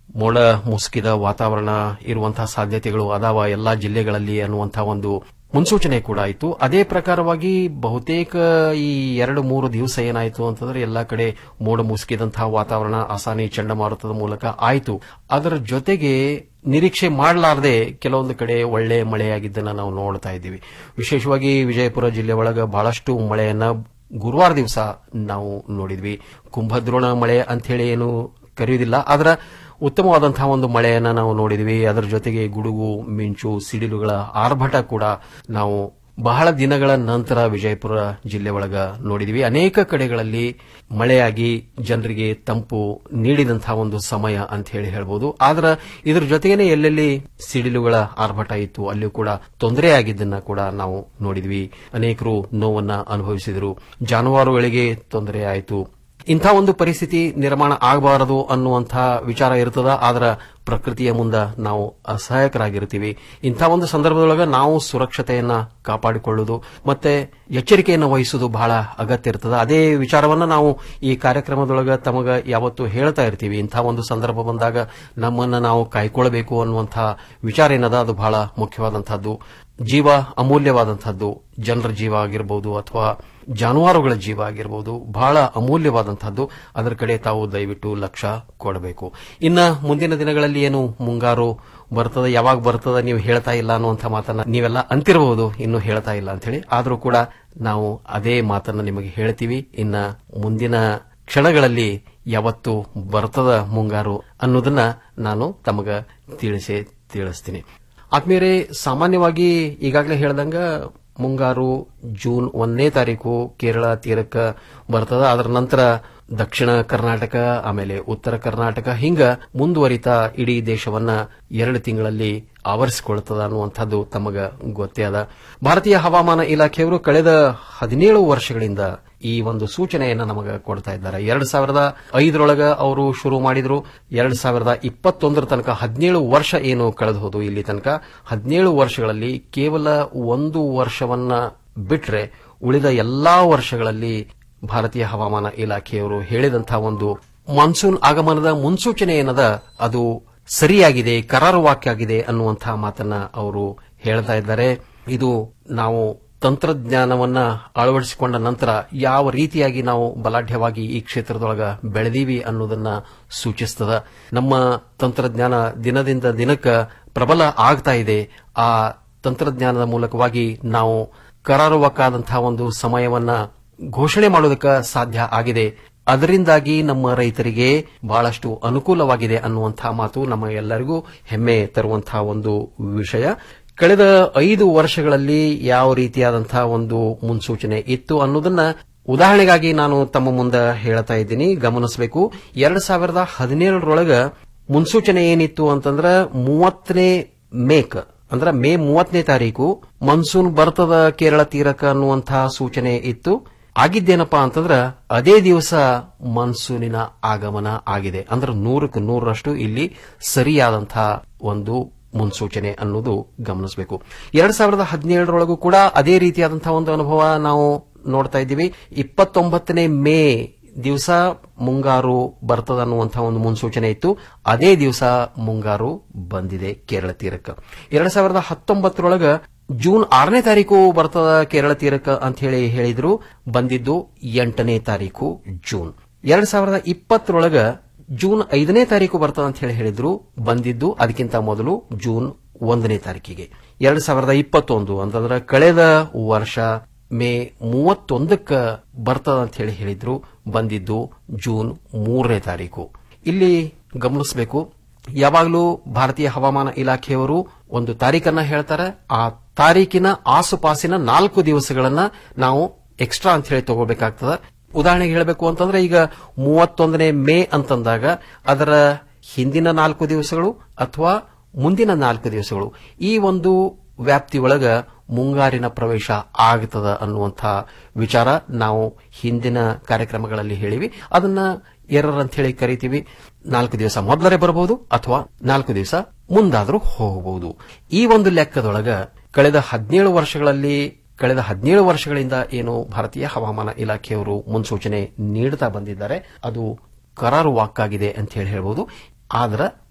ಮೋಡ ಮುಸುಕಿದ ವಾತಾವರಣ ಇರುವಂತಹ ಸಾಧ್ಯತೆಗಳು ಅದಾವ ಎಲ್ಲಾ ಜಿಲ್ಲೆಗಳಲ್ಲಿ ಅನ್ನುವಂತಹ ಒಂದು ಮುನ್ಸೂಚನೆ ಕೂಡ ಆಯಿತು ಅದೇ ಪ್ರಕಾರವಾಗಿ ಬಹುತೇಕ ಈ ಎರಡು ಮೂರು ದಿವಸ ಏನಾಯಿತು ಅಂತಂದ್ರೆ ಎಲ್ಲಾ ಕಡೆ ಮೋಡ ಮುಸುಕಿದಂತಹ ವಾತಾವರಣ ಅಸಾನಿ ಚಂಡಮಾರುತದ ಮೂಲಕ ಆಯಿತು ಅದರ ಜೊತೆಗೆ ನಿರೀಕ್ಷೆ ಮಾಡಲಾರದೆ ಕೆಲವೊಂದು ಕಡೆ ಒಳ್ಳೆ ಮಳೆಯಾಗಿದ್ದನ್ನ ನಾವು ನೋಡ್ತಾ ಇದ್ದೀವಿ ವಿಶೇಷವಾಗಿ ವಿಜಯಪುರ ಜಿಲ್ಲೆ ಒಳಗ ಬಹಳಷ್ಟು ಮಳೆಯನ್ನ ಗುರುವಾರ ದಿವಸ ನಾವು ನೋಡಿದ್ವಿ ಕುಂಭದ್ರೋಣ ಮಳೆ ಅಂತ ಹೇಳಿ ಏನು ಕರೆಯುವುದಿಲ್ಲ ಅದರ ಉತ್ತಮವಾದಂತಹ ಒಂದು ಮಳೆಯನ್ನ ನಾವು ನೋಡಿದ್ವಿ ಅದರ ಜೊತೆಗೆ ಗುಡುಗು ಮಿಂಚು ಸಿಡಿಲುಗಳ ಆರ್ಭಟ ಕೂಡ ನಾವು ಬಹಳ ದಿನಗಳ ನಂತರ ವಿಜಯಪುರ ಜಿಲ್ಲೆ ಒಳಗ ನೋಡಿದ್ವಿ ಅನೇಕ ಕಡೆಗಳಲ್ಲಿ ಮಳೆಯಾಗಿ ಜನರಿಗೆ ತಂಪು ನೀಡಿದಂತಹ ಒಂದು ಸಮಯ ಅಂತ ಹೇಳಿ ಹೇಳ್ಬೋದು ಆದ್ರೆ ಇದರ ಜೊತೆಗೇನೆ ಎಲ್ಲೆಲ್ಲಿ ಸಿಡಿಲುಗಳ ಆರ್ಭಟ ಇತ್ತು ಅಲ್ಲಿಯೂ ಕೂಡ ತೊಂದರೆಯಾಗಿದ್ದನ್ನ ಕೂಡ ನಾವು ನೋಡಿದ್ವಿ ಅನೇಕರು ನೋವನ್ನ ಅನುಭವಿಸಿದರು ಜಾನುವಾರುಗಳಿಗೆ ತೊಂದರೆ ಆಯಿತು ಇಂಥ ಒಂದು ಪರಿಸ್ಥಿತಿ ನಿರ್ಮಾಣ ಆಗಬಾರದು ಅನ್ನುವಂತಹ ವಿಚಾರ ಇರ್ತದ ಆದ್ರೆ ಪ್ರಕೃತಿಯ ಮುಂದ ನಾವು ಅಸಹಾಯಕರಾಗಿರ್ತೀವಿ ಇಂಥ ಒಂದು ಸಂದರ್ಭದೊಳಗ ನಾವು ಸುರಕ್ಷತೆಯನ್ನ ಕಾಪಾಡಿಕೊಳ್ಳುವುದು ಮತ್ತೆ ಎಚ್ಚರಿಕೆಯನ್ನು ವಹಿಸುವುದು ಬಹಳ ಅಗತ್ಯ ಇರ್ತದ ಅದೇ ವಿಚಾರವನ್ನ ನಾವು ಈ ಕಾರ್ಯಕ್ರಮದೊಳಗ ತಮಗ ಯಾವತ್ತು ಹೇಳ್ತಾ ಇರ್ತೀವಿ ಇಂಥ ಒಂದು ಸಂದರ್ಭ ಬಂದಾಗ ನಮ್ಮನ್ನ ನಾವು ಕಾಯ್ಕೊಳ್ಬೇಕು ಅನ್ನುವಂತಹ ವಿಚಾರ ಏನದ ಅದು ಬಹಳ ಮುಖ್ಯವಾದಂತಹದ್ದು ಜೀವ ಅಮೂಲ್ಯವಾದಂತಹದ್ದು ಜನರ ಜೀವ ಆಗಿರಬಹುದು ಅಥವಾ ಜಾನುವಾರುಗಳ ಜೀವ ಆಗಿರಬಹುದು ಬಹಳ ಅಮೂಲ್ಯವಾದಂತಹದ್ದು ಅದರ ಕಡೆ ತಾವು ದಯವಿಟ್ಟು ಲಕ್ಷ್ಯ ಕೊಡಬೇಕು ಇನ್ನ ಮುಂದಿನ ದಿನಗಳಲ್ಲಿ ಏನು ಮುಂಗಾರು ಬರ್ತದ ಯಾವಾಗ ಬರ್ತದ ನೀವು ಹೇಳ್ತಾ ಇಲ್ಲ ಅನ್ನುವಂಥ ಮಾತನ್ನ ನೀವೆಲ್ಲ ಅಂತಿರಬಹುದು ಇನ್ನು ಹೇಳ್ತಾ ಇಲ್ಲ ಅಂತ ಹೇಳಿ ಆದರೂ ಕೂಡ ನಾವು ಅದೇ ಮಾತನ್ನ ನಿಮಗೆ ಹೇಳ್ತೀವಿ ಇನ್ನ ಮುಂದಿನ ಕ್ಷಣಗಳಲ್ಲಿ ಯಾವತ್ತು ಬರ್ತದ ಮುಂಗಾರು ಅನ್ನೋದನ್ನ ನಾನು ತಮಗ ತಿಳಿಸೇ ತಿಳಿಸ್ತೀನಿ ಆದ್ಮೇಲೆ ಸಾಮಾನ್ಯವಾಗಿ ಈಗಾಗಲೇ ಹೇಳ್ದಂಗ ಮುಂಗಾರು ಜೂನ್ ಒಂದನೇ ತಾರೀಕು ಕೇರಳ ತೀರಕ್ಕೆ ಬರ್ತದ ಅದರ ನಂತರ ದಕ್ಷಿಣ ಕರ್ನಾಟಕ ಆಮೇಲೆ ಉತ್ತರ ಕರ್ನಾಟಕ ಹಿಂಗ ಮುಂದುವರಿತಾ ಇಡೀ ದೇಶವನ್ನ ಎರಡು ತಿಂಗಳಲ್ಲಿ ಆವರಿಸಿಕೊಳ್ತದ ಅನ್ನುವಂಥದ್ದು ತಮಗ ಗೊತ್ತೇ ಅದ ಭಾರತೀಯ ಹವಾಮಾನ ಇಲಾಖೆಯವರು ಕಳೆದ ಹದಿನೇಳು ವರ್ಷಗಳಿಂದ ಈ ಒಂದು ಸೂಚನೆಯನ್ನ ನಮಗ ಕೊಡ್ತಾ ಇದ್ದಾರೆ ಎರಡ್ ಸಾವಿರದ ಐದರೊಳಗ ಅವರು ಶುರು ಮಾಡಿದ್ರು ಎರಡ್ ಸಾವಿರದ ಇಪ್ಪತ್ತೊಂದರ ತನಕ ಹದಿನೇಳು ವರ್ಷ ಏನು ಕಳೆದು ಹೋದು ಇಲ್ಲಿ ತನಕ ಹದಿನೇಳು ವರ್ಷಗಳಲ್ಲಿ ಕೇವಲ ಒಂದು ವರ್ಷವನ್ನ ಬಿಟ್ರೆ ಉಳಿದ ಎಲ್ಲಾ ವರ್ಷಗಳಲ್ಲಿ ಭಾರತೀಯ ಹವಾಮಾನ ಇಲಾಖೆಯವರು ಹೇಳಿದಂತಹ ಒಂದು ಮಾನ್ಸೂನ್ ಆಗಮನದ ಮುನ್ಸೂಚನೆ ಏನದ ಅದು ಸರಿಯಾಗಿದೆ ಕರಾರುವಾಕ್ಯಾಗಿದೆ ಅನ್ನುವಂತಹ ಮಾತನ್ನ ಅವರು ಹೇಳ್ತಾ ಇದ್ದಾರೆ ಇದು ನಾವು ತಂತ್ರಜ್ಞಾನವನ್ನ ಅಳವಡಿಸಿಕೊಂಡ ನಂತರ ಯಾವ ರೀತಿಯಾಗಿ ನಾವು ಬಲಾಢ್ಯವಾಗಿ ಈ ಕ್ಷೇತ್ರದೊಳಗ ಬೆಳೆದೀವಿ ಅನ್ನೋದನ್ನ ಸೂಚಿಸ್ತದ ನಮ್ಮ ತಂತ್ರಜ್ಞಾನ ದಿನದಿಂದ ದಿನಕ್ಕ ಪ್ರಬಲ ಆಗ್ತಾ ಇದೆ ಆ ತಂತ್ರಜ್ಞಾನದ ಮೂಲಕವಾಗಿ ನಾವು ಕರಾರುವಕ್ಕಾದಂತಹ ಒಂದು ಸಮಯವನ್ನ ಘೋಷಣೆ ಮಾಡೋದಕ್ಕೆ ಸಾಧ್ಯ ಆಗಿದೆ ಅದರಿಂದಾಗಿ ನಮ್ಮ ರೈತರಿಗೆ ಬಹಳಷ್ಟು ಅನುಕೂಲವಾಗಿದೆ ಅನ್ನುವಂತಹ ಮಾತು ನಮ್ಮ ಎಲ್ಲರಿಗೂ ಹೆಮ್ಮೆ ತರುವಂತಹ ಒಂದು ವಿಷಯ ಕಳೆದ ಐದು ವರ್ಷಗಳಲ್ಲಿ ಯಾವ ರೀತಿಯಾದಂತಹ ಒಂದು ಮುನ್ಸೂಚನೆ ಇತ್ತು ಅನ್ನೋದನ್ನ ಉದಾಹರಣೆಗಾಗಿ ನಾನು ತಮ್ಮ ಮುಂದೆ ಹೇಳ್ತಾ ಇದ್ದೀನಿ ಗಮನಿಸಬೇಕು ಎರಡ್ ಸಾವಿರದ ಹದಿನೇಳರೊಳಗ ಮುನ್ಸೂಚನೆ ಏನಿತ್ತು ಅಂತಂದ್ರ ಮೂವತ್ತನೇ ಮೇಕ್ ಅಂದ್ರ ಮೇ ಮೂವತ್ತನೇ ತಾರೀಕು ಮನ್ಸೂನ್ ಬರ್ತದ ಕೇರಳ ತೀರಕ ಅನ್ನುವಂತಹ ಸೂಚನೆ ಇತ್ತು ಆಗಿದ್ದೇನಪ್ಪಾ ಅಂತಂದ್ರ ಅದೇ ದಿವಸ ಮಾನ್ಸೂನಿನ ಆಗಮನ ಆಗಿದೆ ಅಂದ್ರೆ ನೂರಕ್ಕೆ ನೂರರಷ್ಟು ಇಲ್ಲಿ ಸರಿಯಾದಂತಹ ಒಂದು ಮುನ್ಸೂಚನೆ ಅನ್ನೋದು ಗಮನಿಸಬೇಕು ಎರಡ್ ಸಾವಿರದ ಹದಿನೇಳರೊಳಗೂ ಕೂಡ ಅದೇ ರೀತಿಯಾದಂತಹ ಒಂದು ಅನುಭವ ನಾವು ನೋಡ್ತಾ ಇದ್ದೀವಿ ಇಪ್ಪತ್ತೊಂಬತ್ತನೇ ಮೇ ದಿವಸ ಮುಂಗಾರು ಬರ್ತದ ಅನ್ನುವಂತಹ ಒಂದು ಮುನ್ಸೂಚನೆ ಇತ್ತು ಅದೇ ದಿವಸ ಮುಂಗಾರು ಬಂದಿದೆ ಕೇರಳ ತೀರಕ್ಕೆ ಎರಡ್ ಸಾವಿರದ ಹತ್ತೊಂಬತ್ತರೊಳಗ ಜೂನ್ ಆರನೇ ತಾರೀಕು ಬರ್ತದ ಕೇರಳ ತೀರಕ್ಕೆ ಅಂತ ಹೇಳಿ ಹೇಳಿದ್ರು ಬಂದಿದ್ದು ಎಂಟನೇ ತಾರೀಕು ಜೂನ್ ಎರಡ್ ಸಾವಿರದ ಇಪ್ಪತ್ತರೊಳಗ ಜೂನ್ ಐದನೇ ತಾರೀಕು ಬರ್ತದ ಅಂತ ಹೇಳಿ ಹೇಳಿದ್ರು ಬಂದಿದ್ದು ಅದಕ್ಕಿಂತ ಮೊದಲು ಜೂನ್ ಒಂದನೇ ತಾರೀಕಿಗೆ ಎರಡ್ ಸಾವಿರದ ಇಪ್ಪತ್ತೊಂದು ಅಂತಂದ್ರೆ ಕಳೆದ ವರ್ಷ ಮೇ ಮೂವತ್ತೊಂದಕ್ಕ ಬರ್ತದ ಅಂತ ಹೇಳಿ ಹೇಳಿದ್ರು ಬಂದಿದ್ದು ಜೂನ್ ಮೂರನೇ ತಾರೀಕು ಇಲ್ಲಿ ಗಮನಿಸಬೇಕು ಯಾವಾಗಲೂ ಭಾರತೀಯ ಹವಾಮಾನ ಇಲಾಖೆಯವರು ಒಂದು ತಾರೀಕನ್ನ ಹೇಳ್ತಾರೆ ಆ ತಾರೀಕಿನ ಆಸುಪಾಸಿನ ನಾಲ್ಕು ದಿವಸಗಳನ್ನ ನಾವು ಎಕ್ಸ್ಟ್ರಾ ಅಂತ ಹೇಳಿ ತಗೋಬೇಕಾಗ್ತದ ಉದಾಹರಣೆಗೆ ಹೇಳಬೇಕು ಅಂತಂದ್ರೆ ಈಗ ಮೂವತ್ತೊಂದನೇ ಮೇ ಅಂತಂದಾಗ ಅದರ ಹಿಂದಿನ ನಾಲ್ಕು ದಿವಸಗಳು ಅಥವಾ ಮುಂದಿನ ನಾಲ್ಕು ದಿವಸಗಳು ಈ ಒಂದು ವ್ಯಾಪ್ತಿಯೊಳಗ ಮುಂಗಾರಿನ ಪ್ರವೇಶ ಆಗ್ತದ ಅನ್ನುವಂಥ ವಿಚಾರ ನಾವು ಹಿಂದಿನ ಕಾರ್ಯಕ್ರಮಗಳಲ್ಲಿ ಹೇಳಿವಿ ಅದನ್ನ ಎರರ್ ಅಂತ ಹೇಳಿ ಕರಿತೀವಿ ನಾಲ್ಕು ದಿವಸ ಮೊದಲರೆ ಬರಬಹುದು ಅಥವಾ ನಾಲ್ಕು ದಿವಸ ಮುಂದಾದರೂ ಹೋಗಬಹುದು ಈ ಒಂದು ಲೆಕ್ಕದೊಳಗ ಕಳೆದ ಹದಿನೇಳು ವರ್ಷಗಳಲ್ಲಿ ಕಳೆದ ಹದಿನೇಳು ವರ್ಷಗಳಿಂದ ಏನು ಭಾರತೀಯ ಹವಾಮಾನ ಇಲಾಖೆಯವರು ಮುನ್ಸೂಚನೆ ನೀಡುತ್ತಾ ಬಂದಿದ್ದಾರೆ ಅದು ಕರಾರುವಾಕ್ಕಾಗಿದೆ ಅಂತ ಹೇಳಿ ಹೇಳಬಹುದು ಆದ್ರೆ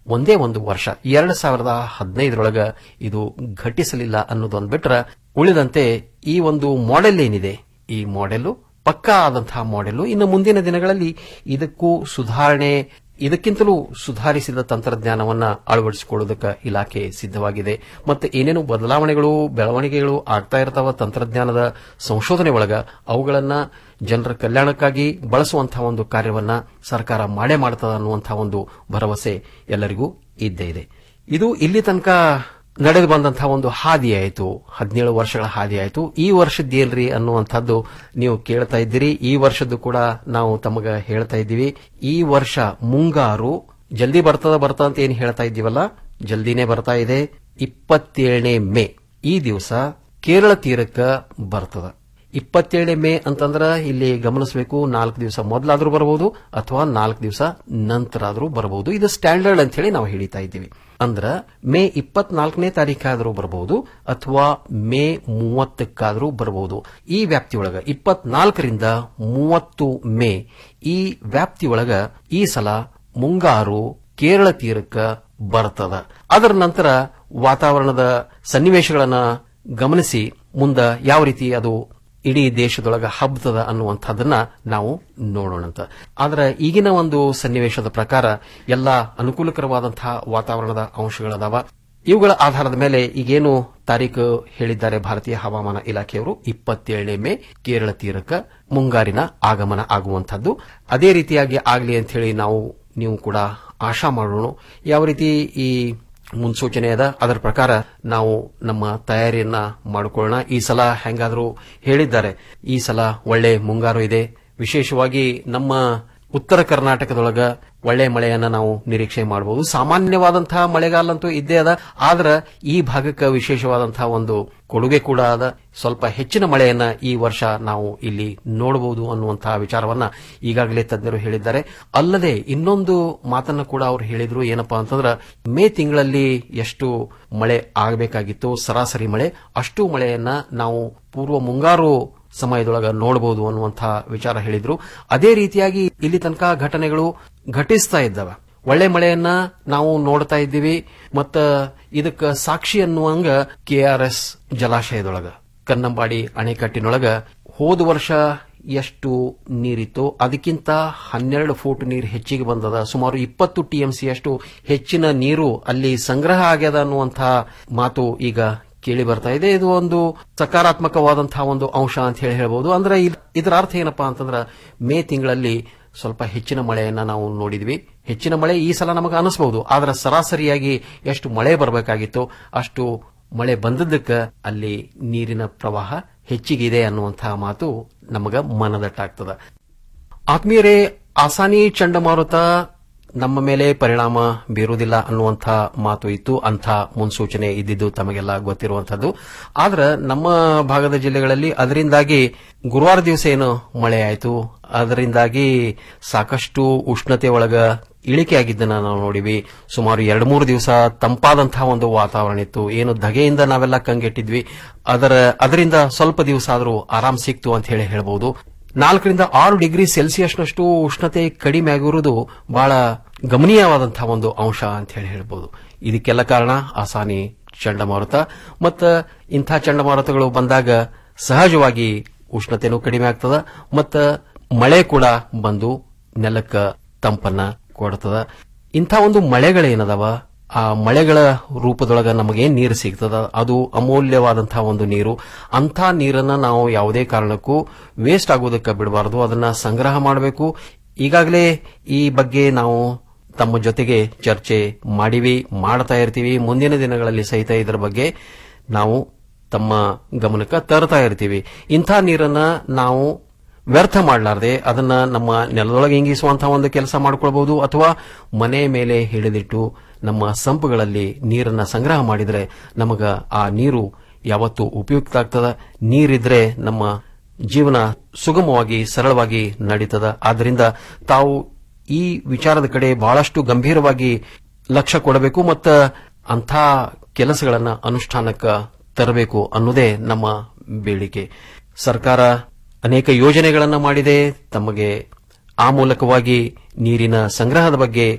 ಒಂದೇ ಒಂದು ವರ್ಷ ಎರಡ್ ಸಾವಿರದ ಹದಿನೈದರೊಳಗ ಇದು ಘಟಿಸಲಿಲ್ಲ ಅನ್ನೋದೊಂದು ಬಿಟ್ರ ಉಳಿದಂತೆ ಈ ಒಂದು ಮಾಡೆಲ್ ಏನಿದೆ ಈ ಮಾಡೆಲ್ ಪಕ್ಕಾ ಆದಂತಹ ಮಾಡೆಲ್ ಇನ್ನು ಮುಂದಿನ ದಿನಗಳಲ್ಲಿ ಇದಕ್ಕೂ ಸುಧಾರಣೆ ಇದಕ್ಕಿಂತಲೂ ಸುಧಾರಿಸಿದ ತಂತ್ರಜ್ಞಾನವನ್ನ ಅಳವಡಿಸಿಕೊಳ್ಳುವುದಕ್ಕೆ ಇಲಾಖೆ ಸಿದ್ಧವಾಗಿದೆ ಮತ್ತೆ ಏನೇನು ಬದಲಾವಣೆಗಳು ಬೆಳವಣಿಗೆಗಳು ಆಗ್ತಾ ಇರ್ತಾವ ತಂತ್ರಜ್ಞಾನದ ಸಂಶೋಧನೆ ಒಳಗ ಅವುಗಳನ್ನ ಜನರ ಕಲ್ಯಾಣಕ್ಕಾಗಿ ಬಳಸುವಂತಹ ಒಂದು ಕಾರ್ಯವನ್ನ ಸರ್ಕಾರ ಮಾಡೇ ಮಾಡ್ತದ ಅನ್ನುವಂತಹ ಒಂದು ಭರವಸೆ ಎಲ್ಲರಿಗೂ ಇದ್ದೇ ಇದೆ ಇದು ಇಲ್ಲಿ ತನಕ ನಡೆದು ಬಂದಂತಹ ಒಂದು ಹಾದಿ ಆಯಿತು ಹದಿನೇಳು ವರ್ಷಗಳ ಹಾದಿ ಆಯಿತು ಈ ವರ್ಷದ್ದೇನ್ರಿ ಅನ್ನುವಂಥದ್ದು ನೀವು ಕೇಳ್ತಾ ಇದ್ದೀರಿ ಈ ವರ್ಷದ್ದು ಕೂಡ ನಾವು ತಮಗ ಹೇಳ್ತಾ ಇದ್ದೀವಿ ಈ ವರ್ಷ ಮುಂಗಾರು ಜಲ್ದಿ ಬರ್ತದ ಬರ್ತದ ಅಂತ ಏನ್ ಹೇಳ್ತಾ ಇದ್ದೀವಲ್ಲ ಜಲ್ದಿನೇ ಬರ್ತಾ ಇದೆ ಇಪ್ಪತ್ತೇಳನೇ ಮೇ ಈ ದಿವಸ ಕೇರಳ ತೀರಕ್ಕ ಬರ್ತದ ಇಪ್ಪತ್ತೇಳನೇ ಮೇ ಅಂತಂದ್ರ ಇಲ್ಲಿ ಗಮನಿಸಬೇಕು ನಾಲ್ಕು ದಿವಸ ಮೊದಲಾದ್ರೂ ಬರಬಹುದು ಅಥವಾ ನಾಲ್ಕು ದಿವಸ ನಂತರ ಆದ್ರೂ ಬರಬಹುದು ಇದು ಸ್ಟ್ಯಾಂಡರ್ಡ್ ಅಂತ ಹೇಳಿ ನಾವು ಹೇಳಿತಾ ಇದ್ದೀವಿ ಅಂದ್ರ ಮೇ ಇಪ್ಪತ್ನಾಲ್ಕನೇ ತಾರೀಕಾದ್ರೂ ಬರಬಹುದು ಅಥವಾ ಮೇ ಮೂವತ್ತಕ್ಕಾದ್ರೂ ಬರಬಹುದು ಈ ವ್ಯಾಪ್ತಿಯೊಳಗ ಇಪ್ಪತ್ನಾಲ್ಕರಿಂದ ಮೂವತ್ತು ಮೇ ಈ ವ್ಯಾಪ್ತಿಯೊಳಗ ಈ ಸಲ ಮುಂಗಾರು ಕೇರಳ ತೀರಕ್ಕ ಬರ್ತದ ಅದರ ನಂತರ ವಾತಾವರಣದ ಸನ್ನಿವೇಶಗಳನ್ನ ಗಮನಿಸಿ ಮುಂದ ಯಾವ ರೀತಿ ಅದು ಇಡೀ ದೇಶದೊಳಗ ಹಬ್ಬತದ ಅನ್ನುವಂಥದ್ದನ್ನ ನಾವು ನೋಡೋಣಂತ ಆದ್ರೆ ಈಗಿನ ಒಂದು ಸನ್ನಿವೇಶದ ಪ್ರಕಾರ ಎಲ್ಲ ಅನುಕೂಲಕರವಾದಂತಹ ವಾತಾವರಣದ ಅಂಶಗಳದಾವ ಇವುಗಳ ಆಧಾರದ ಮೇಲೆ ಈಗೇನು ತಾರೀಕು ಹೇಳಿದ್ದಾರೆ ಭಾರತೀಯ ಹವಾಮಾನ ಇಲಾಖೆಯವರು ಇಪ್ಪತ್ತೇಳನೇ ಮೇ ಕೇರಳ ತೀರಕ್ಕ ಮುಂಗಾರಿನ ಆಗಮನ ಆಗುವಂತಹದ್ದು ಅದೇ ರೀತಿಯಾಗಿ ಆಗಲಿ ಅಂತ ಹೇಳಿ ನಾವು ನೀವು ಕೂಡ ಆಶಾ ಮಾಡೋಣ ಯಾವ ರೀತಿ ಈ ಮುನ್ಸೂಚನೆ ಅದ ಅದರ ಪ್ರಕಾರ ನಾವು ನಮ್ಮ ತಯಾರಿಯನ್ನ ಮಾಡಿಕೊಳ್ಳೋಣ ಈ ಸಲ ಹೆಂಗಾದ್ರೂ ಹೇಳಿದ್ದಾರೆ ಈ ಸಲ ಒಳ್ಳೆ ಮುಂಗಾರು ಇದೆ ವಿಶೇಷವಾಗಿ ನಮ್ಮ ಉತ್ತರ ಕರ್ನಾಟಕದೊಳಗ ಒಳ್ಳೆ ಮಳೆಯನ್ನ ನಾವು ನಿರೀಕ್ಷೆ ಮಾಡಬಹುದು ಸಾಮಾನ್ಯವಾದಂತಹ ಮಳೆಗಾಲ ಅಂತೂ ಇದ್ದೇ ಅದ ಆದ್ರ ಈ ಭಾಗಕ್ಕೆ ವಿಶೇಷವಾದಂತಹ ಒಂದು ಕೊಡುಗೆ ಕೂಡ ಅದ ಸ್ವಲ್ಪ ಹೆಚ್ಚಿನ ಮಳೆಯನ್ನ ಈ ವರ್ಷ ನಾವು ಇಲ್ಲಿ ನೋಡಬಹುದು ಅನ್ನುವಂತಹ ವಿಚಾರವನ್ನ ಈಗಾಗಲೇ ತಜ್ಞರು ಹೇಳಿದ್ದಾರೆ ಅಲ್ಲದೆ ಇನ್ನೊಂದು ಮಾತನ್ನ ಕೂಡ ಅವರು ಹೇಳಿದ್ರು ಏನಪ್ಪಾ ಅಂತಂದ್ರ ಮೇ ತಿಂಗಳಲ್ಲಿ ಎಷ್ಟು ಮಳೆ ಆಗಬೇಕಾಗಿತ್ತು ಸರಾಸರಿ ಮಳೆ ಅಷ್ಟು ಮಳೆಯನ್ನ ನಾವು ಪೂರ್ವ ಮುಂಗಾರು ಸಮಯದೊಳಗ ನೋಡಬಹುದು ಅನ್ನುವಂತಹ ವಿಚಾರ ಹೇಳಿದ್ರು ಅದೇ ರೀತಿಯಾಗಿ ಇಲ್ಲಿ ತನಕ ಘಟನೆಗಳು ಘಟಿಸ್ತಾ ಇದ್ದಾವೆ ಒಳ್ಳೆ ಮಳೆಯನ್ನ ನಾವು ನೋಡ್ತಾ ಇದ್ದೀವಿ ಮತ್ತ ಇದಕ್ಕ ಸಾಕ್ಷಿ ಅನ್ನುವಂಗ ಕೆಆರ್ಎಸ್ ಜಲಾಶಯದೊಳಗ ಕನ್ನಂಬಾಡಿ ಅಣೆಕಟ್ಟಿನೊಳಗ ಹೋದ ವರ್ಷ ಎಷ್ಟು ನೀರಿತ್ತು ಅದಕ್ಕಿಂತ ಹನ್ನೆರಡು ಫೂಟ್ ನೀರು ಹೆಚ್ಚಿಗೆ ಬಂದದ ಸುಮಾರು ಇಪ್ಪತ್ತು ಟಿಎಂಸಿ ಅಷ್ಟು ಹೆಚ್ಚಿನ ನೀರು ಅಲ್ಲಿ ಸಂಗ್ರಹ ಆಗ್ಯದ ಅನ್ನುವಂತಹ ಮಾತು ಈಗ ಕೇಳಿ ಬರ್ತಾ ಇದೆ ಇದು ಒಂದು ಸಕಾರಾತ್ಮಕವಾದಂತಹ ಒಂದು ಅಂಶ ಅಂತ ಹೇಳಿ ಹೇಳ್ಬೋದು ಅಂದ್ರೆ ಇದ್- ಇದರ ಅರ್ಥ ಏನಪ್ಪಾ ಅಂತಂದ್ರ ಮೇ ತಿಂಗಳಲ್ಲಿ ಸ್ವಲ್ಪ ಹೆಚ್ಚಿನ ಮಳೆಯನ್ನ ನಾವು ನೋಡಿದ್ವಿ ಹೆಚ್ಚಿನ ಮಳೆ ಈ ಸಲ ನಮಗೆ ಅನಿಸಬಹುದು ಆದ್ರೆ ಸರಾಸರಿಯಾಗಿ ಎಷ್ಟು ಮಳೆ ಬರಬೇಕಾಗಿತ್ತು ಅಷ್ಟು ಮಳೆ ಬಂದದ್ದಕ್ಕೆ ಅಲ್ಲಿ ನೀರಿನ ಪ್ರವಾಹ ಹೆಚ್ಚಿಗಿದೆ ಅನ್ನುವಂತಹ ಮಾತು ನಮಗ ಮನದಟ್ಟಾಗ್ತದ ಆತ್ಮೀಯರೇ ಆಸಾನಿ ಚಂಡಮಾರುತ ನಮ್ಮ ಮೇಲೆ ಪರಿಣಾಮ ಬೀರುವುದಿಲ್ಲ ಅನ್ನುವಂಥ ಮಾತು ಇತ್ತು ಅಂಥ ಮುನ್ಸೂಚನೆ ಇದ್ದಿದ್ದು ತಮಗೆಲ್ಲ ಗೊತ್ತಿರುವಂತದ್ದು ಆದ್ರೆ ನಮ್ಮ ಭಾಗದ ಜಿಲ್ಲೆಗಳಲ್ಲಿ ಅದರಿಂದಾಗಿ ಗುರುವಾರ ದಿವಸ ಏನು ಮಳೆ ಆಯಿತು ಅದರಿಂದಾಗಿ ಸಾಕಷ್ಟು ಉಷ್ಣತೆ ಒಳಗ ಇಳಿಕೆ ಆಗಿದ್ದನ್ನ ನಾವು ನೋಡಿವಿ ಸುಮಾರು ಎರಡು ಮೂರು ದಿವಸ ತಂಪಾದಂತಹ ಒಂದು ವಾತಾವರಣ ಇತ್ತು ಏನು ಧಗೆಯಿಂದ ನಾವೆಲ್ಲ ಕಂಗೆಟ್ಟಿದ್ವಿ ಅದರ ಅದರಿಂದ ಸ್ವಲ್ಪ ದಿವಸ ಆದರೂ ಆರಾಮ್ ಸಿಕ್ತು ಅಂತ ಹೇಳಿ ಹೇಳಬಹುದು ನಾಲ್ಕರಿಂದ ಆರು ಡಿಗ್ರಿ ಸೆಲ್ಸಿಯಸ್ನಷ್ಟು ಉಷ್ಣತೆ ಕಡಿಮೆ ಆಗಿರುವುದು ಬಹಳ ಗಮನೀಯವಾದಂತಹ ಒಂದು ಅಂಶ ಅಂತ ಹೇಳಿ ಹೇಳ್ಬೋದು ಇದಕ್ಕೆಲ್ಲ ಕಾರಣ ಆಸಾನಿ ಚಂಡಮಾರುತ ಮತ್ತ ಇಂಥ ಚಂಡಮಾರುತಗಳು ಬಂದಾಗ ಸಹಜವಾಗಿ ಉಷ್ಣತೆನೂ ಕಡಿಮೆ ಆಗ್ತದ ಮತ್ತ ಮಳೆ ಕೂಡ ಬಂದು ನೆಲಕ್ಕ ತಂಪನ್ನ ಕೊಡ್ತದ ಇಂಥ ಒಂದು ಮಳೆಗಳೇನದವ ಆ ಮಳೆಗಳ ರೂಪದೊಳಗ ನಮಗೇನ್ ನೀರು ಸಿಗ್ತದ ಅದು ಅಮೂಲ್ಯವಾದಂತಹ ಒಂದು ನೀರು ಅಂಥ ನೀರನ್ನ ನಾವು ಯಾವುದೇ ಕಾರಣಕ್ಕೂ ವೇಸ್ಟ್ ಆಗೋದಕ್ಕೆ ಬಿಡಬಾರದು ಅದನ್ನ ಸಂಗ್ರಹ ಮಾಡಬೇಕು ಈಗಾಗಲೇ ಈ ಬಗ್ಗೆ ನಾವು ತಮ್ಮ ಜೊತೆಗೆ ಚರ್ಚೆ ಮಾಡಿವಿ ಮಾಡ್ತಾ ಇರ್ತೀವಿ ಮುಂದಿನ ದಿನಗಳಲ್ಲಿ ಸಹಿತ ಇದರ ಬಗ್ಗೆ ನಾವು ತಮ್ಮ ಗಮನಕ್ಕೆ ತರ್ತಾ ಇರ್ತೀವಿ ಇಂಥ ನೀರನ್ನ ನಾವು ವ್ಯರ್ಥ ಮಾಡಲಾರದೆ ಅದನ್ನ ನಮ್ಮ ನೆಲದೊಳಗೆ ಇಂಗಿಸುವಂತಹ ಒಂದು ಕೆಲಸ ಮಾಡ್ಕೊಳ್ಬಹುದು ಅಥವಾ ಮನೆ ಮೇಲೆ ಹಿಡಿದಿಟ್ಟು ನಮ್ಮ ಸಂಪುಗಳಲ್ಲಿ ನೀರನ್ನ ಸಂಗ್ರಹ ಮಾಡಿದ್ರೆ ನಮಗ ಆ ನೀರು ಯಾವತ್ತೂ ಉಪಯುಕ್ತ ಆಗ್ತದ ನೀರಿದ್ರೆ ನಮ್ಮ ಜೀವನ ಸುಗಮವಾಗಿ ಸರಳವಾಗಿ ನಡೀತದ ಆದ್ದರಿಂದ ತಾವು ಈ ವಿಚಾರದ ಕಡೆ ಬಹಳಷ್ಟು ಗಂಭೀರವಾಗಿ ಲಕ್ಷ್ಯ ಕೊಡಬೇಕು ಮತ್ತು ಅಂಥ ಕೆಲಸಗಳನ್ನ ಅನುಷ್ಠಾನಕ್ಕೆ ತರಬೇಕು ಅನ್ನೋದೇ ನಮ್ಮ ಬೇಡಿಕೆ ಸರ್ಕಾರ ಅನೇಕ ಯೋಜನೆಗಳನ್ನ ಮಾಡಿದೆ ತಮಗೆ ಆ ಮೂಲಕವಾಗಿ ನೀರಿನ ಸಂಗ್ರಹದ ಬಗ್ಗೆ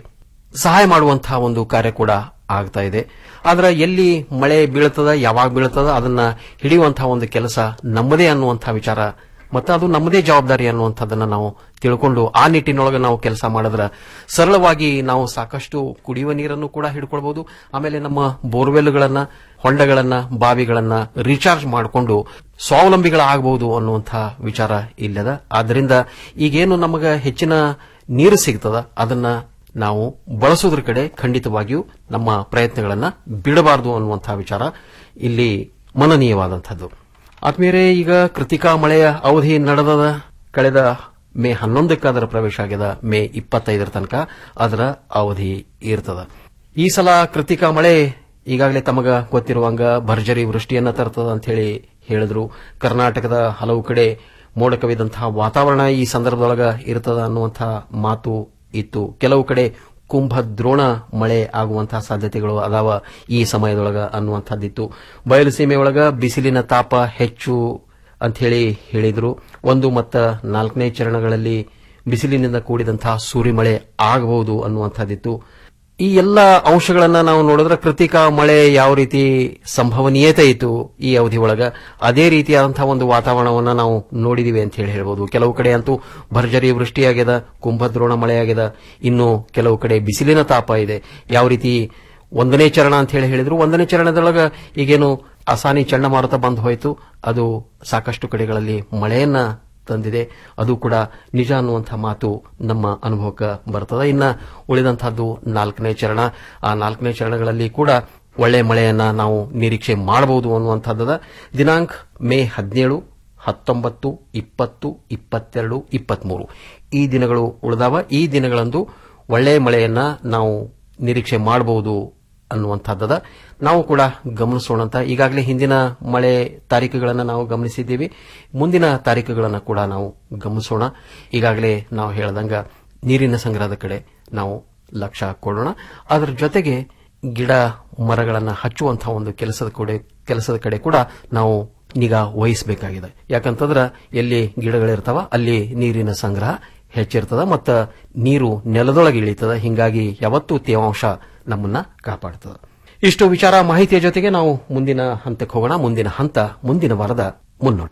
ಸಹಾಯ ಮಾಡುವಂತಹ ಒಂದು ಕಾರ್ಯ ಕೂಡ ಆಗ್ತಾ ಇದೆ ಆದ್ರೆ ಎಲ್ಲಿ ಮಳೆ ಬೀಳ್ತದ ಯಾವಾಗ ಬೀಳ್ತದ ಅದನ್ನ ಹಿಡಿಯುವಂತಹ ಒಂದು ಕೆಲಸ ನಮ್ಮದೇ ಅನ್ನುವಂತಹ ವಿಚಾರ ಮತ್ತೆ ಅದು ನಮ್ಮದೇ ಜವಾಬ್ದಾರಿ ಅನ್ನುವಂಥದ್ದನ್ನ ನಾವು ತಿಳ್ಕೊಂಡು ಆ ನಿಟ್ಟಿನೊಳಗೆ ನಾವು ಕೆಲಸ ಮಾಡಿದ್ರೆ ಸರಳವಾಗಿ ನಾವು ಸಾಕಷ್ಟು ಕುಡಿಯುವ ನೀರನ್ನು ಕೂಡ ಹಿಡ್ಕೊಳ್ಬಹುದು ಆಮೇಲೆ ನಮ್ಮ ಬೋರ್ವೆಲ್ಗಳನ್ನ ಹೊಂಡಗಳನ್ನ ಬಾವಿಗಳನ್ನ ರೀಚಾರ್ಜ್ ಮಾಡಿಕೊಂಡು ಸ್ವಾವಲಂಬಿಗಳಾಗಬಹುದು ಅನ್ನುವಂತಹ ವಿಚಾರ ಇಲ್ಲದ ಆದ್ದರಿಂದ ಈಗೇನು ನಮಗ ಹೆಚ್ಚಿನ ನೀರು ಸಿಗ್ತದ ಅದನ್ನ ನಾವು ಬಳಸೋದ್ರ ಕಡೆ ಖಂಡಿತವಾಗಿಯೂ ನಮ್ಮ ಪ್ರಯತ್ನಗಳನ್ನ ಬಿಡಬಾರದು ಅನ್ನುವಂತಹ ವಿಚಾರ ಇಲ್ಲಿ ಮನನೀಯವಾದಂಥದ್ದು ಆತ್ಮೀಯರೇ ಈಗ ಕೃತಿಕಾ ಮಳೆಯ ಅವಧಿ ನಡೆದದ ಕಳೆದ ಮೇ ಹನ್ನೊಂದಕ್ಕೆ ಅದರ ಪ್ರವೇಶ ಆಗ್ಯದ ಮೇ ಇಪ್ಪತ್ತೈದರ ತನಕ ಅದರ ಅವಧಿ ಇರ್ತದ ಈ ಸಲ ಕೃತಿಕಾ ಮಳೆ ಈಗಾಗಲೇ ತಮಗ ಗೊತ್ತಿರುವಂಗ ಭರ್ಜರಿ ವೃಷ್ಟಿಯನ್ನ ತರ್ತದ ಅಂತ ಹೇಳಿ ಹೇಳಿದ್ರು ಕರ್ನಾಟಕದ ಹಲವು ಕಡೆ ಮೋಡ ಕವಿದಂತಹ ವಾತಾವರಣ ಈ ಸಂದರ್ಭದೊಳಗ ಇರ್ತದ ಅನ್ನುವಂತಹ ಮಾತು ಇತ್ತು ಕೆಲವು ಕಡೆ ಕುಂಭ ದ್ರೋಣ ಮಳೆ ಆಗುವಂತಹ ಸಾಧ್ಯತೆಗಳು ಅದಾವ ಈ ಸಮಯದೊಳಗ ಅನ್ನುವಂಥದ್ದಿತ್ತು ಬಯಲುಸೀಮೆಯೊಳಗ ಬಿಸಿಲಿನ ತಾಪ ಹೆಚ್ಚು ಅಂತ ಹೇಳಿ ಹೇಳಿದ್ರು ಒಂದು ಮತ್ತ ನಾಲ್ಕನೇ ಚರಣಗಳಲ್ಲಿ ಬಿಸಿಲಿನಿಂದ ಕೂಡಿದಂತಹ ಸೂರ್ಯಮಳೆ ಆಗಬಹುದು ಅನ್ನುವಂಥದ್ದಿತ್ತು ಈ ಎಲ್ಲ ಅಂಶಗಳನ್ನ ನಾವು ನೋಡಿದ್ರೆ ಕೃತಿಕಾ ಮಳೆ ಯಾವ ರೀತಿ ಸಂಭವನೀಯತೆ ಇತ್ತು ಈ ಅವಧಿ ಒಳಗ ಅದೇ ರೀತಿಯಾದಂತಹ ಒಂದು ವಾತಾವರಣವನ್ನ ನಾವು ನೋಡಿದಿವಿ ಅಂತ ಹೇಳಿ ಹೇಳ್ಬೋದು ಕೆಲವು ಕಡೆ ಅಂತೂ ಭರ್ಜರಿ ವೃಷ್ಟಿಯಾಗ್ಯದ ಕುಂಭದ್ರೋಣ ಮಳೆಯಾಗ್ಯದ ಇನ್ನು ಕೆಲವು ಕಡೆ ಬಿಸಿಲಿನ ತಾಪ ಇದೆ ಯಾವ ರೀತಿ ಒಂದನೇ ಚರಣ ಅಂತ ಹೇಳಿ ಹೇಳಿದ್ರು ಒಂದನೇ ಚರಣದೊಳಗ ಈಗೇನು ಅಸಾನಿ ಚಂಡಮಾರುತ ಬಂದು ಹೋಯಿತು ಅದು ಸಾಕಷ್ಟು ಕಡೆಗಳಲ್ಲಿ ಮಳೆಯನ್ನ ತಂದಿದೆ ಅದು ಕೂಡ ನಿಜ ಅನ್ನುವಂಥ ಮಾತು ನಮ್ಮ ಅನುಭವಕ್ಕೆ ಬರ್ತದೆ ಇನ್ನ ಉಳಿದಂತಹದ್ದು ನಾಲ್ಕನೇ ಚರಣ ಆ ನಾಲ್ಕನೇ ಚರಣಗಳಲ್ಲಿ ಕೂಡ ಒಳ್ಳೆ ಮಳೆಯನ್ನ ನಾವು ನಿರೀಕ್ಷೆ ಮಾಡಬಹುದು ಅನ್ನುವಂಥದ್ದದ ದಿನಾಂಕ ಮೇ ಹದಿನೇಳು ಹತ್ತೊಂಬತ್ತು ಇಪ್ಪತ್ತು ಇಪ್ಪತ್ತೆರಡು ಇಪ್ಪತ್ಮೂರು ಈ ದಿನಗಳು ಉಳಿದಾವ ಈ ದಿನಗಳಂದು ಒಳ್ಳೆ ಮಳೆಯನ್ನ ನಾವು ನಿರೀಕ್ಷೆ ಮಾಡಬಹುದು ಅನ್ನುವಂಥದ್ದದ ನಾವು ಕೂಡ ಗಮನಿಸೋಣ ಅಂತ ಈಗಾಗಲೇ ಹಿಂದಿನ ಮಳೆ ತಾರೀಕುಗಳನ್ನು ನಾವು ಗಮನಿಸಿದ್ದೀವಿ ಮುಂದಿನ ತಾರೀಕುಗಳನ್ನು ಕೂಡ ನಾವು ಗಮನಿಸೋಣ ಈಗಾಗಲೇ ನಾವು ಹೇಳದಂಗ ನೀರಿನ ಸಂಗ್ರಹದ ಕಡೆ ನಾವು ಲಕ್ಷ್ಯ ಕೊಡೋಣ ಅದರ ಜೊತೆಗೆ ಗಿಡ ಮರಗಳನ್ನು ಹಚ್ಚುವಂತಹ ಒಂದು ಕೆಲಸದ ಕಡೆ ಕೆಲಸದ ಕಡೆ ಕೂಡ ನಾವು ನಿಗಾ ವಹಿಸಬೇಕಾಗಿದೆ ಯಾಕಂತಂದ್ರ ಎಲ್ಲಿ ಗಿಡಗಳಿರ್ತಾವ ಅಲ್ಲಿ ನೀರಿನ ಸಂಗ್ರಹ ಹೆಚ್ಚಿರ್ತದ ಮತ್ತು ನೀರು ನೆಲದೊಳಗೆ ಇಳಿತದ ಹಿಂಗಾಗಿ ಯಾವತ್ತೂ ತೇವಾಂಶ ನಮ್ಮನ್ನ ಕಾಪಾಡ್ತದ ಇಷ್ಟು ವಿಚಾರ ಮಾಹಿತಿಯ ಜೊತೆಗೆ ನಾವು ಮುಂದಿನ ಹಂತಕ್ಕೆ ಹೋಗೋಣ ಮುಂದಿನ ಹಂತ ಮುಂದಿನ ವಾರದ ಮುನ್ನೋಟ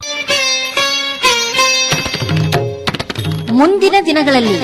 ಮುಂದಿನ ದಿನಗಳಲ್ಲಿ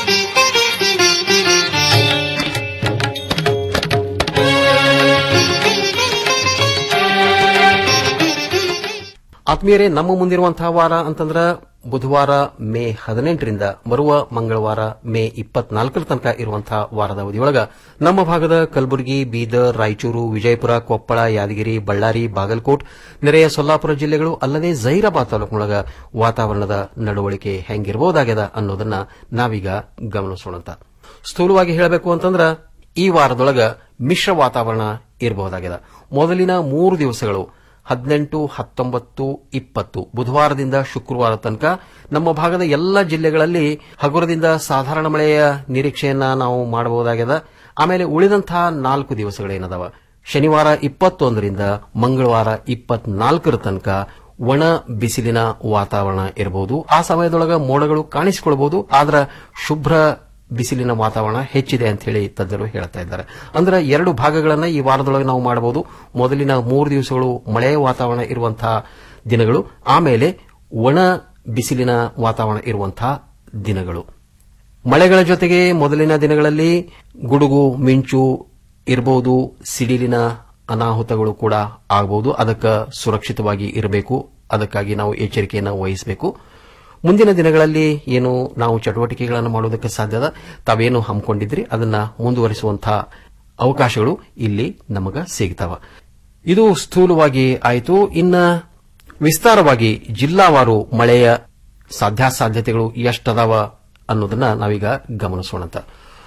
ಆತ್ಮೀಯರೇ ನಮ್ಮ ಮುಂದಿರುವಂತಹ ವಾರ ಅಂತಂದ್ರ ಬುಧವಾರ ಮೇ ಹದಿನೆಂಟರಿಂದ ಬರುವ ಮಂಗಳವಾರ ಮೇ ಇಪ್ಪತ್ನಾಲ್ಕರ ತನಕ ಇರುವಂತಹ ವಾರದ ಅವಧಿಯೊಳಗ ನಮ್ಮ ಭಾಗದ ಕಲಬುರಗಿ ಬೀದರ್ ರಾಯಚೂರು ವಿಜಯಪುರ ಕೊಪ್ಪಳ ಯಾದಗಿರಿ ಬಳ್ಳಾರಿ ಬಾಗಲಕೋಟ್ ನೆರೆಯ ಸೊಲ್ಲಾಪುರ ಜಿಲ್ಲೆಗಳು ಅಲ್ಲದೆ ಜೈರಾಬಾದ್ ತಾಲೂಕಿನೊಳಗ ವಾತಾವರಣದ ನಡವಳಿಕೆ ಹೆಂಗಿರಬಹುದಾಗ್ಯದ ಅನ್ನೋದನ್ನ ನಾವೀಗ ಗಮನಿಸೋಣಂತ ಸ್ಥೂಲವಾಗಿ ಹೇಳಬೇಕು ಅಂತಂದ್ರ ಈ ವಾರದೊಳಗ ಮಿಶ್ರ ವಾತಾವರಣ ಇರಬಹುದಾಗಿದೆ ಮೊದಲಿನ ಮೂರು ದಿವಸಗಳು ಹದಿನೆಂಟು ಹತ್ತೊಂಬತ್ತು ಇಪ್ಪತ್ತು ಬುಧವಾರದಿಂದ ಶುಕ್ರವಾರ ತನಕ ನಮ್ಮ ಭಾಗದ ಎಲ್ಲ ಜಿಲ್ಲೆಗಳಲ್ಲಿ ಹಗುರದಿಂದ ಸಾಧಾರಣ ಮಳೆಯ ನಿರೀಕ್ಷೆಯನ್ನ ನಾವು ಮಾಡಬಹುದಾಗಿದೆ ಆಮೇಲೆ ಉಳಿದಂತಹ ನಾಲ್ಕು ದಿವಸಗಳೇನದಾವ ಶನಿವಾರ ಇಪ್ಪತ್ತೊಂದರಿಂದ ಮಂಗಳವಾರ ಇಪ್ಪತ್ನಾಲ್ಕರ ತನಕ ಒಣ ಬಿಸಿಲಿನ ವಾತಾವರಣ ಇರಬಹುದು ಆ ಸಮಯದೊಳಗ ಮೋಡಗಳು ಕಾಣಿಸಿಕೊಳ್ಳಬಹುದು ಆದ್ರ ಶುಭ್ರ ಬಿಸಿಲಿನ ವಾತಾವರಣ ಹೆಚ್ಚಿದೆ ಅಂತ ಹೇಳಿ ತಜ್ಞರು ಹೇಳ್ತಾ ಇದ್ದಾರೆ ಅಂದ್ರೆ ಎರಡು ಭಾಗಗಳನ್ನ ಈ ವಾರದೊಳಗೆ ನಾವು ಮಾಡಬಹುದು ಮೊದಲಿನ ಮೂರು ದಿವಸಗಳು ಮಳೆಯ ವಾತಾವರಣ ಇರುವಂತಹ ದಿನಗಳು ಆಮೇಲೆ ಒಣ ಬಿಸಿಲಿನ ವಾತಾವರಣ ಇರುವಂತಹ ದಿನಗಳು ಮಳೆಗಳ ಜೊತೆಗೆ ಮೊದಲಿನ ದಿನಗಳಲ್ಲಿ ಗುಡುಗು ಮಿಂಚು ಇರಬಹುದು ಸಿಡಿಲಿನ ಅನಾಹುತಗಳು ಕೂಡ ಆಗಬಹುದು ಅದಕ್ಕೆ ಸುರಕ್ಷಿತವಾಗಿ ಇರಬೇಕು ಅದಕ್ಕಾಗಿ ನಾವು ಎಚ್ಚರಿಕೆಯನ್ನು ವಹಿಸಬೇಕು ಮುಂದಿನ ದಿನಗಳಲ್ಲಿ ಏನು ನಾವು ಚಟುವಟಿಕೆಗಳನ್ನು ಮಾಡೋದಕ್ಕೆ ಸಾಧ್ಯದ ತಾವೇನು ಹಮ್ಮಿಕೊಂಡಿದ್ರಿ ಅದನ್ನ ಮುಂದುವರಿಸುವಂತಹ ಅವಕಾಶಗಳು ಇಲ್ಲಿ ನಮಗ ಸಿಗ್ತಾವ ಇದು ಸ್ಥೂಲವಾಗಿ ಆಯಿತು ಇನ್ನ ವಿಸ್ತಾರವಾಗಿ ಜಿಲ್ಲಾವಾರು ಮಳೆಯ ಸಾಧ್ಯಾಸಾಧ್ಯತೆಗಳು ಎಷ್ಟದಾವ ಅನ್ನೋದನ್ನ ನಾವೀಗ ಗಮನಿಸೋಣಂತ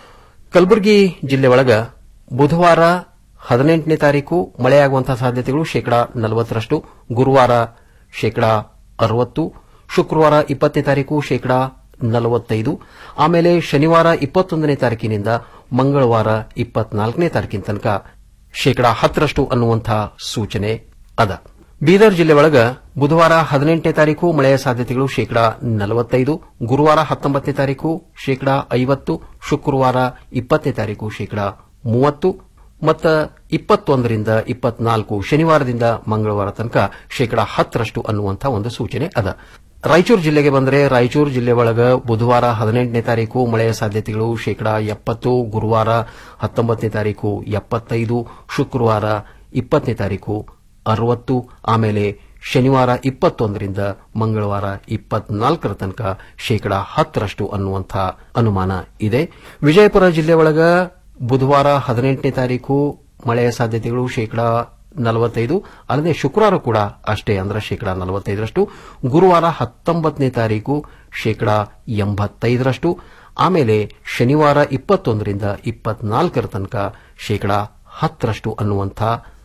ಕಲಬುರಗಿ ಜಿಲ್ಲೆ ಒಳಗ ಬುಧವಾರ ಹದಿನೆಂಟನೇ ತಾರೀಕು ಮಳೆಯಾಗುವಂತಹ ಸಾಧ್ಯತೆಗಳು ಶೇಕಡಾ ನಲವತ್ತರಷ್ಟು ಗುರುವಾರ ಶೇಕಡಾ ಅರವತ್ತು ಶುಕ್ರವಾರ ಇಪ್ಪತ್ತನೇ ತಾರೀಕು ಶೇಕಡಾ ನಲವತ್ತೈದು ಆಮೇಲೆ ಶನಿವಾರ ಇಪ್ಪತ್ತೊಂದನೇ ತಾರೀಕಿನಿಂದ ಮಂಗಳವಾರ ಇಪ್ಪತ್ನಾಲ್ಕನೇ ತಾರೀಕಿನ ತನಕ ಶೇಕಡಾ ಹತ್ತರಷ್ಟು ಅನ್ನುವಂತಹ ಸೂಚನೆ ಅದ ಬೀದರ್ ಜಿಲ್ಲೆ ಒಳಗ ಬುಧವಾರ ಹದಿನೆಂಟನೇ ತಾರೀಕು ಮಳೆಯ ಸಾಧ್ಯತೆಗಳು ಶೇಕಡಾ ನಲವತ್ತೈದು ಗುರುವಾರ ಹತ್ತೊಂಬತ್ತನೇ ತಾರೀಕು ಶೇಕಡಾ ಐವತ್ತು ಶುಕ್ರವಾರ ಇಪ್ಪತ್ತನೇ ತಾರೀಕು ಶೇಕಡಾ ಮೂವತ್ತು ಮತ್ತು ಇಪ್ಪತ್ತೊಂದರಿಂದ ಇಪ್ಪತ್ನಾಲ್ಕು ಶನಿವಾರದಿಂದ ಮಂಗಳವಾರ ತನಕ ಶೇಕಡಾ ಹತ್ತರಷ್ಟು ಅನ್ನುವಂಥ ಒಂದು ಸೂಚನೆ ಅದ ರಾಯಚೂರು ಜಿಲ್ಲೆಗೆ ಬಂದರೆ ರಾಯಚೂರು ಜಿಲ್ಲೆ ಒಳಗ ಬುಧವಾರ ಹದಿನೆಂಟನೇ ತಾರೀಕು ಮಳೆಯ ಸಾಧ್ಯತೆಗಳು ಶೇಕಡಾ ಎಪ್ಪತ್ತು ಗುರುವಾರ ಹತ್ತೊಂಬತ್ತನೇ ತಾರೀಕು ಎಪ್ಪತ್ತೈದು ಶುಕ್ರವಾರ ಇಪ್ಪತ್ತನೇ ತಾರೀಕು ಅರವತ್ತು ಆಮೇಲೆ ಶನಿವಾರ ಇಪ್ಪತ್ತೊಂದರಿಂದ ಮಂಗಳವಾರ ಇಪ್ಪತ್ನಾಲ್ಕರ ತನಕ ಶೇಕಡಾ ಹತ್ತರಷ್ಟು ಅನ್ನುವಂಥ ಅನುಮಾನ ಇದೆ ವಿಜಯಪುರ ಜಿಲ್ಲೆ ಒಳಗ ಬುಧವಾರ ಹದಿನೆಂಟನೇ ತಾರೀಕು ಮಳೆಯ ಸಾಧ್ಯತೆಗಳು ಶೇಕಡಾ ನಲವತ್ತೈದು ಅಲ್ಲದೆ ಶುಕ್ರವಾರ ಕೂಡ ಅಷ್ಟೇ ಅಂದ್ರೆ ಶೇಕಡಾ ನಲವತ್ತೈದರಷ್ಟು ಗುರುವಾರ ಹತ್ತೊಂಬತ್ತನೇ ತಾರೀಕು ಶೇಕಡಾ ಎಂಬತ್ತೈದರಷ್ಟು ಆಮೇಲೆ ಶನಿವಾರ ಇಪ್ಪತ್ತೊಂದರಿಂದ ಇಪ್ಪತ್ನಾಲ್ಕರ ತನಕ ಶೇಕಡಾ ಹತ್ತರಷ್ಟು ಅನ್ನುವಂಥ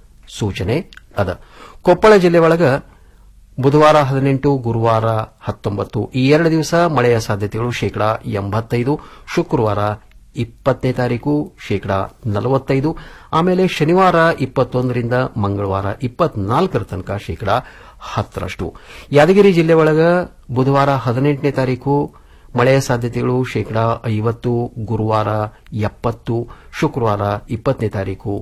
ಸೂಚನೆ ಅದ ಕೊಪ್ಪಳ ಜಿಲ್ಲೆ ಒಳಗ ಬುಧವಾರ ಹದಿನೆಂಟು ಗುರುವಾರ ಹತ್ತೊಂಬತ್ತು ಈ ಎರಡು ದಿವಸ ಮಳೆಯ ಸಾಧ್ಯತೆಗಳು ಶೇಕಡಾ ಎಂಬತ್ತೈದು ಶುಕ್ರವಾರ ಇಪ್ಪತ್ತನೇ ತಾರೀಕು ಶೇಕಡಾ ನಲವತ್ತೈದು ಆಮೇಲೆ ಶನಿವಾರ ಇಪ್ಪತ್ತೊಂದರಿಂದ ಮಂಗಳವಾರ ಇಪ್ಪತ್ನಾಲ್ಕರ ತನಕ ಶೇಕಡಾ ಹತ್ತರಷ್ಟು ಯಾದಗಿರಿ ಜಿಲ್ಲೆ ಒಳಗ ಬುಧವಾರ ಹದಿನೆಂಟನೇ ತಾರೀಕು ಮಳೆಯ ಸಾಧ್ಯತೆಗಳು ಶೇಕಡಾ ಐವತ್ತು ಗುರುವಾರ ಎಪ್ಪತ್ತು ಶುಕ್ರವಾರ ಇಪ್ಪತ್ತನೇ ತಾರೀಕು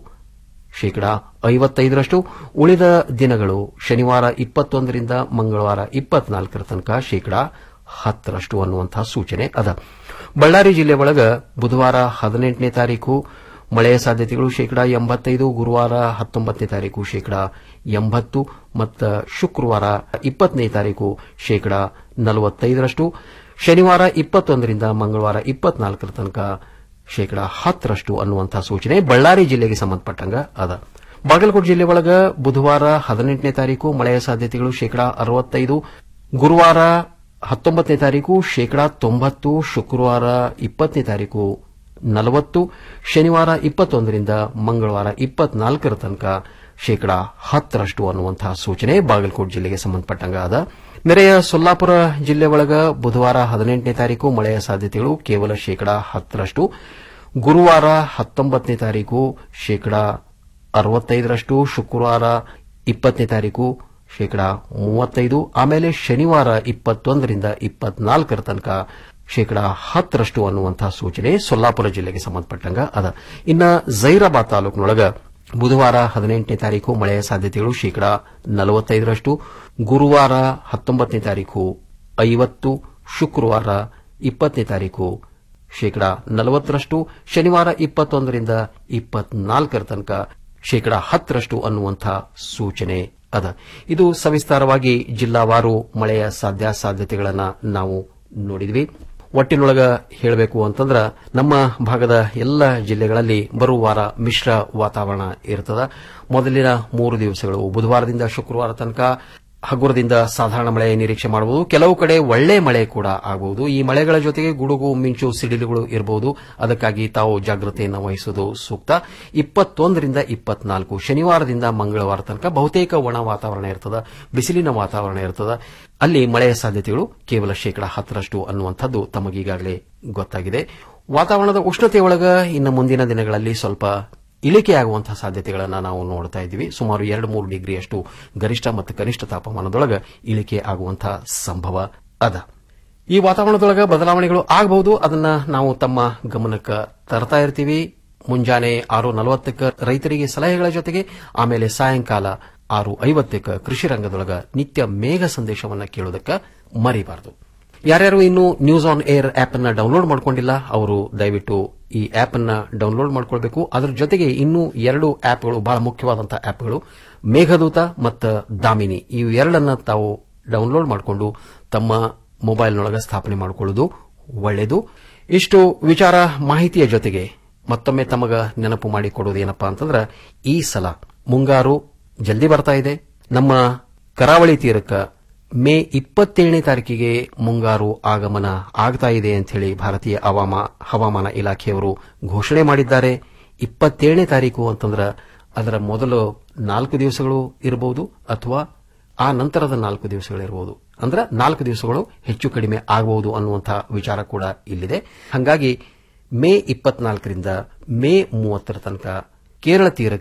ಶೇಕಡಾ ಐವತ್ತೈದರಷ್ಟು ಉಳಿದ ದಿನಗಳು ಶನಿವಾರ ಇಪ್ಪತ್ತೊಂದರಿಂದ ಮಂಗಳವಾರ ಇಪ್ಪತ್ನಾಲ್ಕರ ತನಕ ಶೇಕಡಾ ಹತ್ತರಷ್ಟು ಅನ್ನುವಂತಹ ಸೂಚನೆ ಅದ ಬಳ್ಳಾರಿ ಜಿಲ್ಲೆ ಒಳಗ ಬುಧವಾರ ಹದಿನೆಂಟನೇ ತಾರೀಕು ಮಳೆಯ ಸಾಧ್ಯತೆಗಳು ಶೇಕಡಾ ಎಂಬತ್ತೈದು ಗುರುವಾರ ಹತ್ತೊಂಬತ್ತನೇ ತಾರೀಕು ಶೇಕಡಾ ಎಂಬತ್ತು ಮತ್ತು ಶುಕ್ರವಾರ ಇಪ್ಪತ್ತನೇ ತಾರೀಕು ಶೇಕಡಾ ನಲವತ್ತೈದರಷ್ಟು ಶನಿವಾರ ಇಪ್ಪತ್ತೊಂದರಿಂದ ಮಂಗಳವಾರ ಇಪ್ಪತ್ನಾಲ್ಕರ ತನಕ ಶೇಕಡಾ ಹತ್ತರಷ್ಟು ಅನ್ನುವಂತಹ ಸೂಚನೆ ಬಳ್ಳಾರಿ ಜಿಲ್ಲೆಗೆ ಸಂಬಂಧಪಟ್ಟಂಗ ಅದ ಬಾಗಲಕೋಟೆ ಜಿಲ್ಲೆ ಒಳಗ ಬುಧವಾರ ಹದಿನೆಂಟನೇ ತಾರೀಕು ಮಳೆಯ ಸಾಧ್ಯತೆಗಳು ಶೇಕಡಾ ಅರವತ್ತೈದು ಗುರುವಾರ ಹತ್ತೊಂಬತ್ತನೇ ತಾರೀಕು ಶೇಕಡಾ ತೊಂಬತ್ತು ಶುಕ್ರವಾರ ಇಪ್ಪತ್ತನೇ ತಾರೀಕು ನಲವತ್ತು ಶನಿವಾರ ಇಪ್ಪತ್ತೊಂದರಿಂದ ಮಂಗಳವಾರ ಇಪ್ಪತ್ನಾಲ್ಕರ ತನಕ ಶೇಕಡಾ ಹತ್ತರಷ್ಟು ಅನ್ನುವಂತಹ ಸೂಚನೆ ಬಾಗಲಕೋಟೆ ಜಿಲ್ಲೆಗೆ ಸಂಬಂಧಪಟ್ಟಂಗ ಅದ ನೆರೆಯ ಸೊಲ್ಲಾಪುರ ಜಿಲ್ಲೆ ಒಳಗ ಬುಧವಾರ ಹದಿನೆಂಟನೇ ತಾರೀಕು ಮಳೆಯ ಸಾಧ್ಯತೆಗಳು ಕೇವಲ ಶೇಕಡಾ ಹತ್ತರಷ್ಟು ಗುರುವಾರ ಹತ್ತೊಂಬತ್ತನೇ ತಾರೀಕು ಶೇಕಡಾ ಅರವತ್ತೈದರಷ್ಟು ಶುಕ್ರವಾರ ಇಪ್ಪತ್ತನೇ ತಾರೀಕು ಶೇಕಡಾ ಮೂವತ್ತೈದು ಆಮೇಲೆ ಶನಿವಾರ ಇಪ್ಪತ್ತೊಂದರಿಂದ ಇಪ್ಪತ್ನಾಲ್ಕರ ತನಕ ಶೇಕಡಾ ಹತ್ತರಷ್ಟು ಅನ್ನುವಂತಹ ಸೂಚನೆ ಸೊಲ್ಲಾಪುರ ಜಿಲ್ಲೆಗೆ ಸಂಬಂಧಪಟ್ಟಂಗ ಅದ ಇನ್ನ ಜೈರಾಬಾದ್ ತಾಲೂಕಿನೊಳಗ ಬುಧವಾರ ಹದಿನೆಂಟನೇ ತಾರೀಕು ಮಳೆಯ ಸಾಧ್ಯತೆಗಳು ಶೇಕಡಾ ನಲವತ್ತೈದರಷ್ಟು ಗುರುವಾರ ಹತ್ತೊಂಬತ್ತನೇ ತಾರೀಕು ಐವತ್ತು ಶುಕ್ರವಾರ ಇಪ್ಪತ್ತನೇ ತಾರೀಕು ಶೇಕಡಾ ನಲವತ್ತರಷ್ಟು ಶನಿವಾರ ಇಪ್ಪತ್ತೊಂದರಿಂದ ಇಪ್ಪತ್ನಾಲ್ಕರ ತನಕ ಶೇಕಡಾ ಹತ್ತರಷ್ಟು ಅನ್ನುವಂಥ ಸೂಚನೆ ಅದ ಇದು ಸವಿಸ್ತಾರವಾಗಿ ಜಿಲ್ಲಾವಾರು ಮಳೆಯ ಸಾಧ್ಯಾಸಾಧ್ಯತೆಗಳನ್ನ ನಾವು ನೋಡಿದ್ವಿ ಒಟ್ಟಿನೊಳಗ ಹೇಳಬೇಕು ಅಂತಂದ್ರ ನಮ್ಮ ಭಾಗದ ಎಲ್ಲ ಜಿಲ್ಲೆಗಳಲ್ಲಿ ಬರುವ ವಾರ ಮಿಶ್ರ ವಾತಾವರಣ ಇರ್ತದ ಮೊದಲಿನ ಮೂರು ದಿವಸಗಳು ಬುಧವಾರದಿಂದ ಶುಕ್ರವಾರ ತನಕ ಹಗುರದಿಂದ ಸಾಧಾರಣ ಮಳೆ ನಿರೀಕ್ಷೆ ಮಾಡಬಹುದು ಕೆಲವು ಕಡೆ ಒಳ್ಳೆ ಮಳೆ ಕೂಡ ಆಗಬಹುದು ಈ ಮಳೆಗಳ ಜೊತೆಗೆ ಗುಡುಗು ಮಿಂಚು ಸಿಡಿಲುಗಳು ಇರಬಹುದು ಅದಕ್ಕಾಗಿ ತಾವು ಜಾಗೃತೆಯನ್ನು ವಹಿಸುವುದು ಸೂಕ್ತ ಇಪ್ಪತ್ತೊಂದರಿಂದ ಇಪ್ಪತ್ನಾಲ್ಕು ಶನಿವಾರದಿಂದ ಮಂಗಳವಾರ ತನಕ ಬಹುತೇಕ ಒಣ ವಾತಾವರಣ ಇರ್ತದ ಬಿಸಿಲಿನ ವಾತಾವರಣ ಇರ್ತದ ಅಲ್ಲಿ ಮಳೆಯ ಸಾಧ್ಯತೆಗಳು ಕೇವಲ ಶೇಕಡಾ ಹತ್ತರಷ್ಟು ಅನ್ನುವಂಥದ್ದು ತಮಗೀಗಾಗಲೇ ಗೊತ್ತಾಗಿದೆ ವಾತಾವರಣದ ಉಷ್ಣತೆಯೊಳಗ ಇನ್ನು ಮುಂದಿನ ದಿನಗಳಲ್ಲಿ ಸ್ವಲ್ಪ ಇಳಿಕೆಯಾಗುವಂತಹ ಸಾಧ್ಯತೆಗಳನ್ನು ನಾವು ನೋಡ್ತಾ ಇದ್ದೀವಿ ಸುಮಾರು ಎರಡು ಮೂರು ಡಿಗ್ರಿಯಷ್ಟು ಗರಿಷ್ಠ ಮತ್ತು ಕನಿಷ್ಠ ತಾಪಮಾನದೊಳಗ ಇಳಿಕೆ ಆಗುವಂತಹ ಸಂಭವ ಅದ ಈ ವಾತಾವರಣದೊಳಗ ಬದಲಾವಣೆಗಳು ಆಗಬಹುದು ಅದನ್ನ ನಾವು ತಮ್ಮ ಗಮನಕ್ಕೆ ತರ್ತಾ ಇರ್ತೀವಿ ಮುಂಜಾನೆ ಆರು ನಲವತ್ತಕ್ಕೆ ರೈತರಿಗೆ ಸಲಹೆಗಳ ಜೊತೆಗೆ ಆಮೇಲೆ ಸಾಯಂಕಾಲ ಆರು ಐವತ್ತಕ್ಕೆ ಕೃಷಿ ರಂಗದೊಳಗ ನಿತ್ಯ ಮೇಘ ಸಂದೇಶವನ್ನ ಕೇಳೋದಕ್ಕೆ ಮರಿಬಾರದು ಯಾರ್ಯಾರು ಇನ್ನು ನ್ಯೂಸ್ ಆನ್ ಏರ್ ಆಪ್ ಅನ್ನ ಡೌನ್ಲೋಡ್ ಮಾಡ್ಕೊಂಡಿಲ್ಲ ಅವರು ದಯವಿಟ್ಟು ಈ ಆಪ್ ಅನ್ನ ಡೌನ್ಲೋಡ್ ಮಾಡ್ಕೊಳ್ಬೇಕು ಅದರ ಜೊತೆಗೆ ಇನ್ನೂ ಎರಡು ಆಪ್ಗಳು ಬಹಳ ಮುಖ್ಯವಾದಂತಹ ಆಪ್ಗಳು ಮೇಘದೂತ ಮತ್ತು ದಾಮಿನಿ ಈ ಎರಡನ್ನ ತಾವು ಡೌನ್ಲೋಡ್ ಮಾಡಿಕೊಂಡು ತಮ್ಮ ಮೊಬೈಲ್ನೊಳಗ ಸ್ಥಾಪನೆ ಮಾಡಿಕೊಳ್ಳುವುದು ಒಳ್ಳೆಯದು ಇಷ್ಟು ವಿಚಾರ ಮಾಹಿತಿಯ ಜೊತೆಗೆ ಮತ್ತೊಮ್ಮೆ ತಮಗ ನೆನಪು ಮಾಡಿಕೊಡುವುದು ಏನಪ್ಪಾ ಅಂತಂದ್ರೆ ಈ ಸಲ ಮುಂಗಾರು ಜಲ್ದಿ ಬರ್ತಾ ಇದೆ ನಮ್ಮ ಕರಾವಳಿ ತೀರಕ್ಕೆ ಮೇ ಇಪ್ಪತ್ತೇಳನೇ ತಾರೀಕಿಗೆ ಮುಂಗಾರು ಆಗಮನ ಆಗ್ತಾ ಇದೆ ಅಂತ ಹೇಳಿ ಭಾರತೀಯ ಹವಾಮ- ಹವಾಮಾನ ಇಲಾಖೆಯವರು ಘೋಷಣೆ ಮಾಡಿದ್ದಾರೆ ಇಪ್ಪತ್ತೇಳನೇ ತಾರೀಕು ಅಂತಂದ್ರೆ ಅದರ ಮೊದಲು ನಾಲ್ಕು ದಿವಸಗಳು ಇರಬಹುದು ಅಥವಾ ಆ ನಂತರದ ನಾಲ್ಕು ದಿವಸಗಳಿರಬಹುದು ಅಂದ್ರೆ ನಾಲ್ಕು ದಿವಸಗಳು ಹೆಚ್ಚು ಕಡಿಮೆ ಆಗಬಹುದು ಅನ್ನುವಂತಹ ವಿಚಾರ ಕೂಡ ಇಲ್ಲಿದೆ ಹಾಗಾಗಿ ಮೇ ಇಪ್ಪತ್ನಾಲ್ಕರಿಂದ ಮೇ ಮೂವತ್ತರ ತನಕ ಕೇರಳ ತೀರಕ್ಕೆ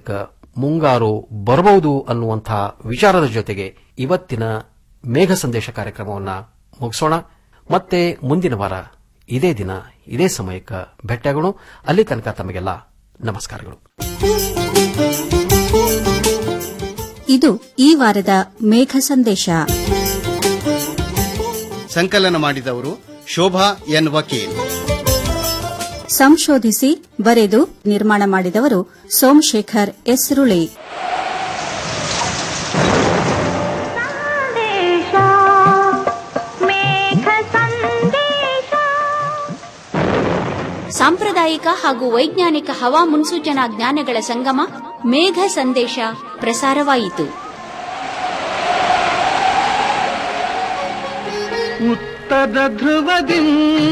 ಮುಂಗಾರು ಬರಬಹುದು ಅನ್ನುವಂಥ ವಿಚಾರದ ಜೊತೆಗೆ ಇವತ್ತಿನ ಮೇಘ ಸಂದೇಶ ಕಾರ್ಯಕ್ರಮವನ್ನು ಮುಗಿಸೋಣ ಮತ್ತೆ ಮುಂದಿನ ವಾರ ಇದೇ ದಿನ ಇದೇ ಸಮಯಕ್ಕೆ ಭೇಟಿಯಾಗೋಣ ಅಲ್ಲಿ ತನಕ ತಮಗೆಲ್ಲ ನಮಸ್ಕಾರಗಳು ಇದು ಈ ವಾರದ ಮೇಘ ಸಂದೇಶ ಸಂಕಲನ ಮಾಡಿದವರು ಶೋಭಾ ಎನ್ ವಕೀಲ್ ಸಂಶೋಧಿಸಿ ಬರೆದು ನಿರ್ಮಾಣ ಮಾಡಿದವರು ಸೋಮಶೇಖರ್ ಎಸ್ರುಳಿ ಸಂದೇಶ ಮೇಘ ಸಂದೇಶ ಸಾಂಪ್ರದಾಯಿಕ ಹಾಗೂ ವೈಜ್ಞಾನಿಕ ಹವಾ ಮುನ್ಸೂಚನಾ ಜ್ಞಾನಗಳ ಸಂಗಮ ಮೇಘ ಸಂದೇಶ ಪ್ರಸಾರವಾಯಿತು ಉತ್ತರ ಧ್ರುವದಿ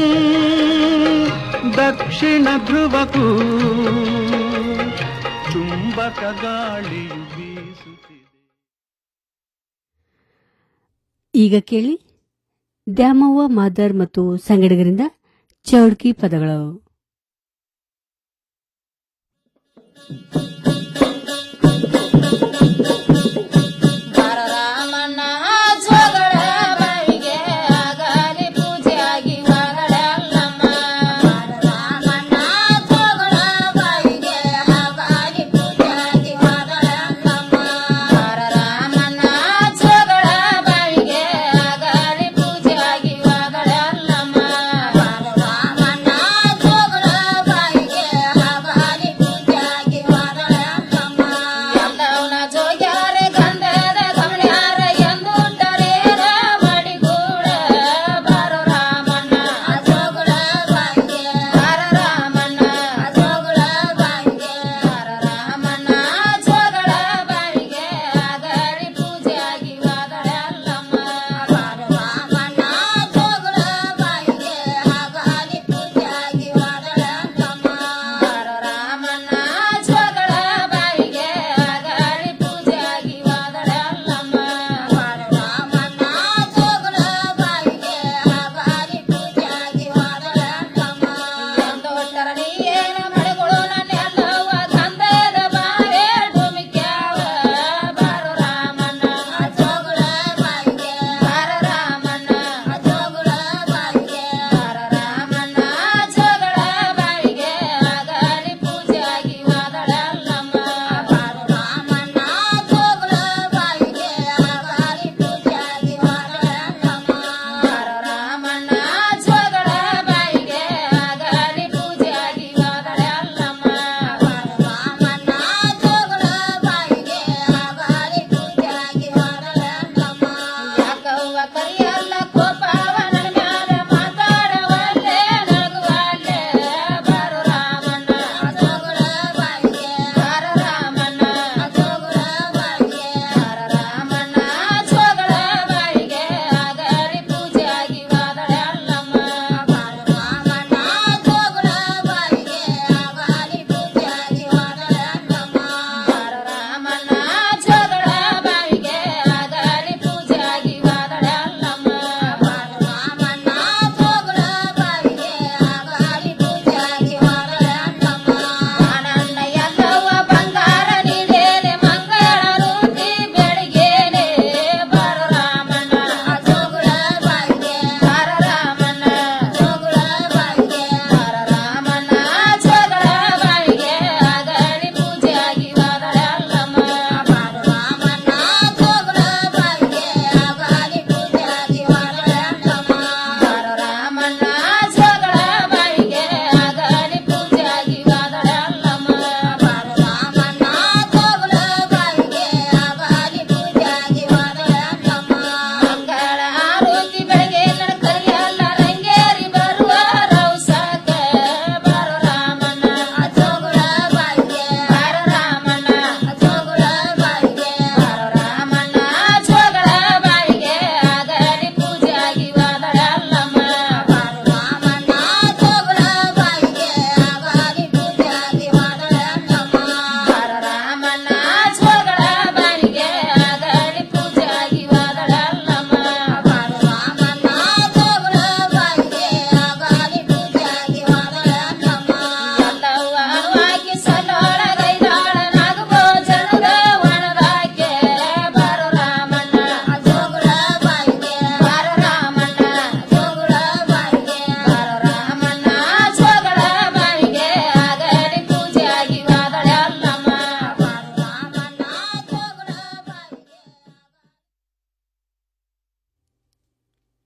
ದಕ್ಷಿಣ ಧ್ರುವಕ್ಕೂ ಚುಂಬಕ ಗಾಳಿಯು ಬೀಸುತ್ತಿದೆ ಈಗ ಕೇಳಿ ದ್ಯಾಮವ್ವ ಮಾದರ್ ಮತ್ತು ಸಂಗಡಿಗರಿಂದ ಚೌಡ್ಕಿ ಪದಗಳು ರಾಮನ ಜೋಗಳ ಬಾವಿಗೆ ಆಗಲಿ ಪೂಜೆಯಾಗಿ ಮಗಳಲ್ಲಮ್ಮ ರಾಮನ ಜೋಗಳ ಬಾವಿಗೆ ಆಗಲಿ ಪೂಜೆಯಾಗಿ ಮಗಳಲ್ಲಮ್ಮ ರಾಮನ ಜೋಗಳ ಬಾವಿಗೆ ಆಗಲಿ ಪೂಜೆಯಾಗಿ ಮಗಳಲ್ಲಮ್ಮ ರಾಮನ ಜೋಗಳ ಬಾವಿಗೆ ಆಗಲಿ ಪೂಜೆಯಾಗಿ ಮಗಳಲ್ಲಮ್ಮ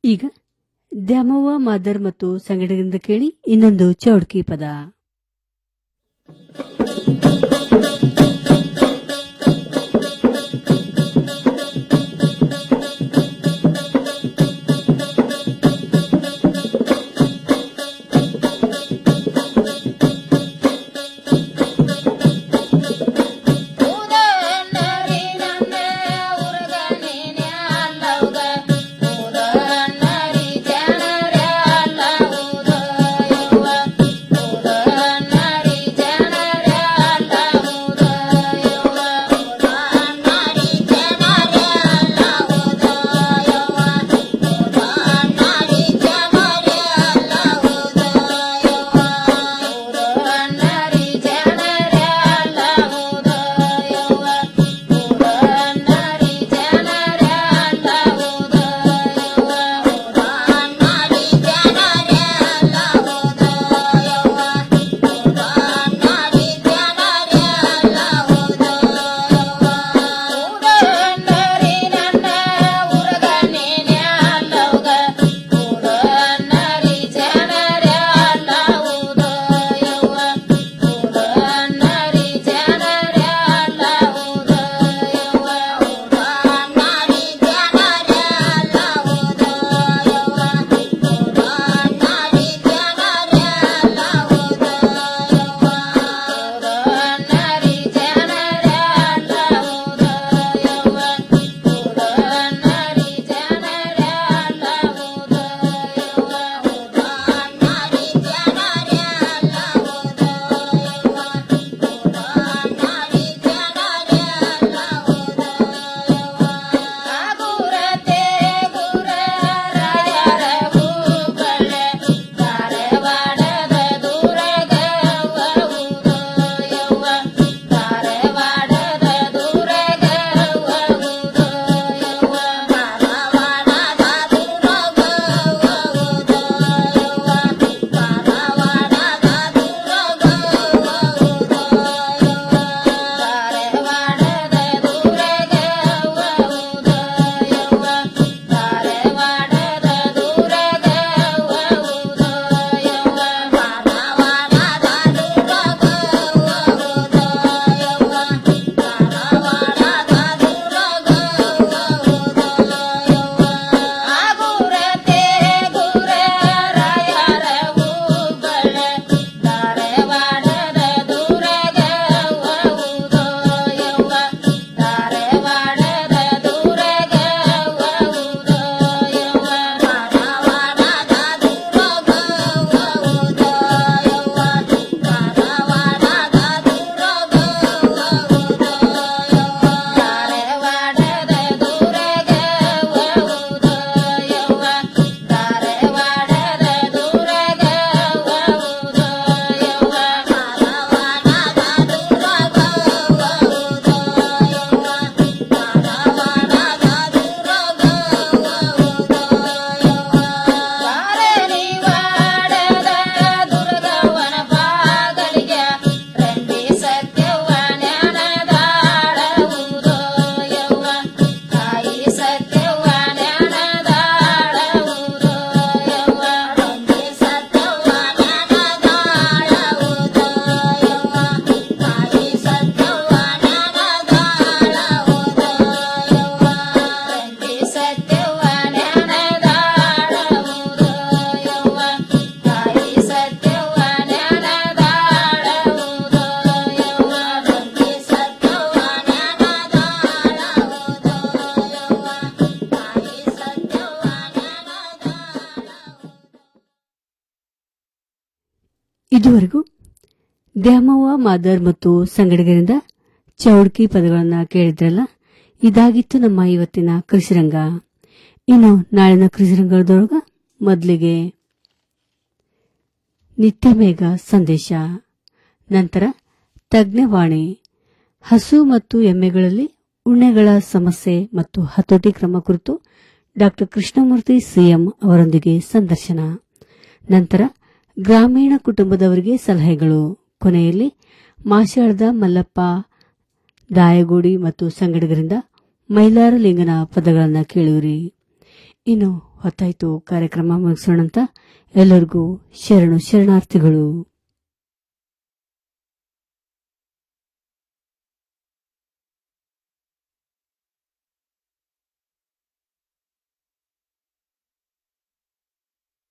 ಈಗ ದ್ಯಾಮವ್ವ ಮಾದರ್ ಮತ್ತು ಸಂಗಡದಿಂದ ಕೇಳಿ ಇನ್ನೊಂದು ಚೌಡ್ಕಿ ಪದ ಇದುವರೆಗೂ ದ್ಯಾಮವ್ವ ಮಾದರ್ ಮತ್ತು ಸಂಗಡಿಗರಿಂದ ಚೌಡ್ಕಿ ಪದಗಳನ್ನ ಕೇಳಿದ್ರಲ್ಲ ಇದಾಗಿತ್ತು ನಮ್ಮ ಇವತ್ತಿನ ಕೃಷಿರಂಗ ಇನ್ನು ನಾಳಿನ ಕೃಷಿರಂಗದೊಳಗ ಮೊದಲಿಗೆ ನಿತ್ಯ ಮೇಘ ಸಂದೇಶ ನಂತರ ತಜ್ಞವಾಣಿ ಹಸು ಮತ್ತು ಎಮ್ಮೆಗಳಲ್ಲಿ ಉಣ್ಣೆಗಳ ಸಮಸ್ಯೆ ಮತ್ತು ಹತೋಟಿ ಕ್ರಮ ಕುರಿತು ಡಾ ಕೃಷ್ಣಮೂರ್ತಿ ಸಿಎಂ ಅವರೊಂದಿಗೆ ಸಂದರ್ಶನ ನಂತರ ಗ್ರಾಮೀಣ ಕುಟುಂಬದವರಿಗೆ ಸಲಹೆಗಳು ಕೊನೆಯಲ್ಲಿ ಮಾಶಾಳದ ಮಲ್ಲಪ್ಪ ದಾಯಗೋಡಿ ಮತ್ತು ಸಂಗಡಿಗರಿಂದ ಮೈಲಾರ ಲಿಂಗನ ಪದಗಳನ್ನು ಕೇಳುವಿರಿ ಇನ್ನು ಹೊತ್ತಾಯ್ತು ಕಾರ್ಯಕ್ರಮ ಮುಗಿಸೋಣಂತ ಎಲ್ಲರಿಗೂ ಶರಣು ಶರಣಾರ್ಥಿಗಳು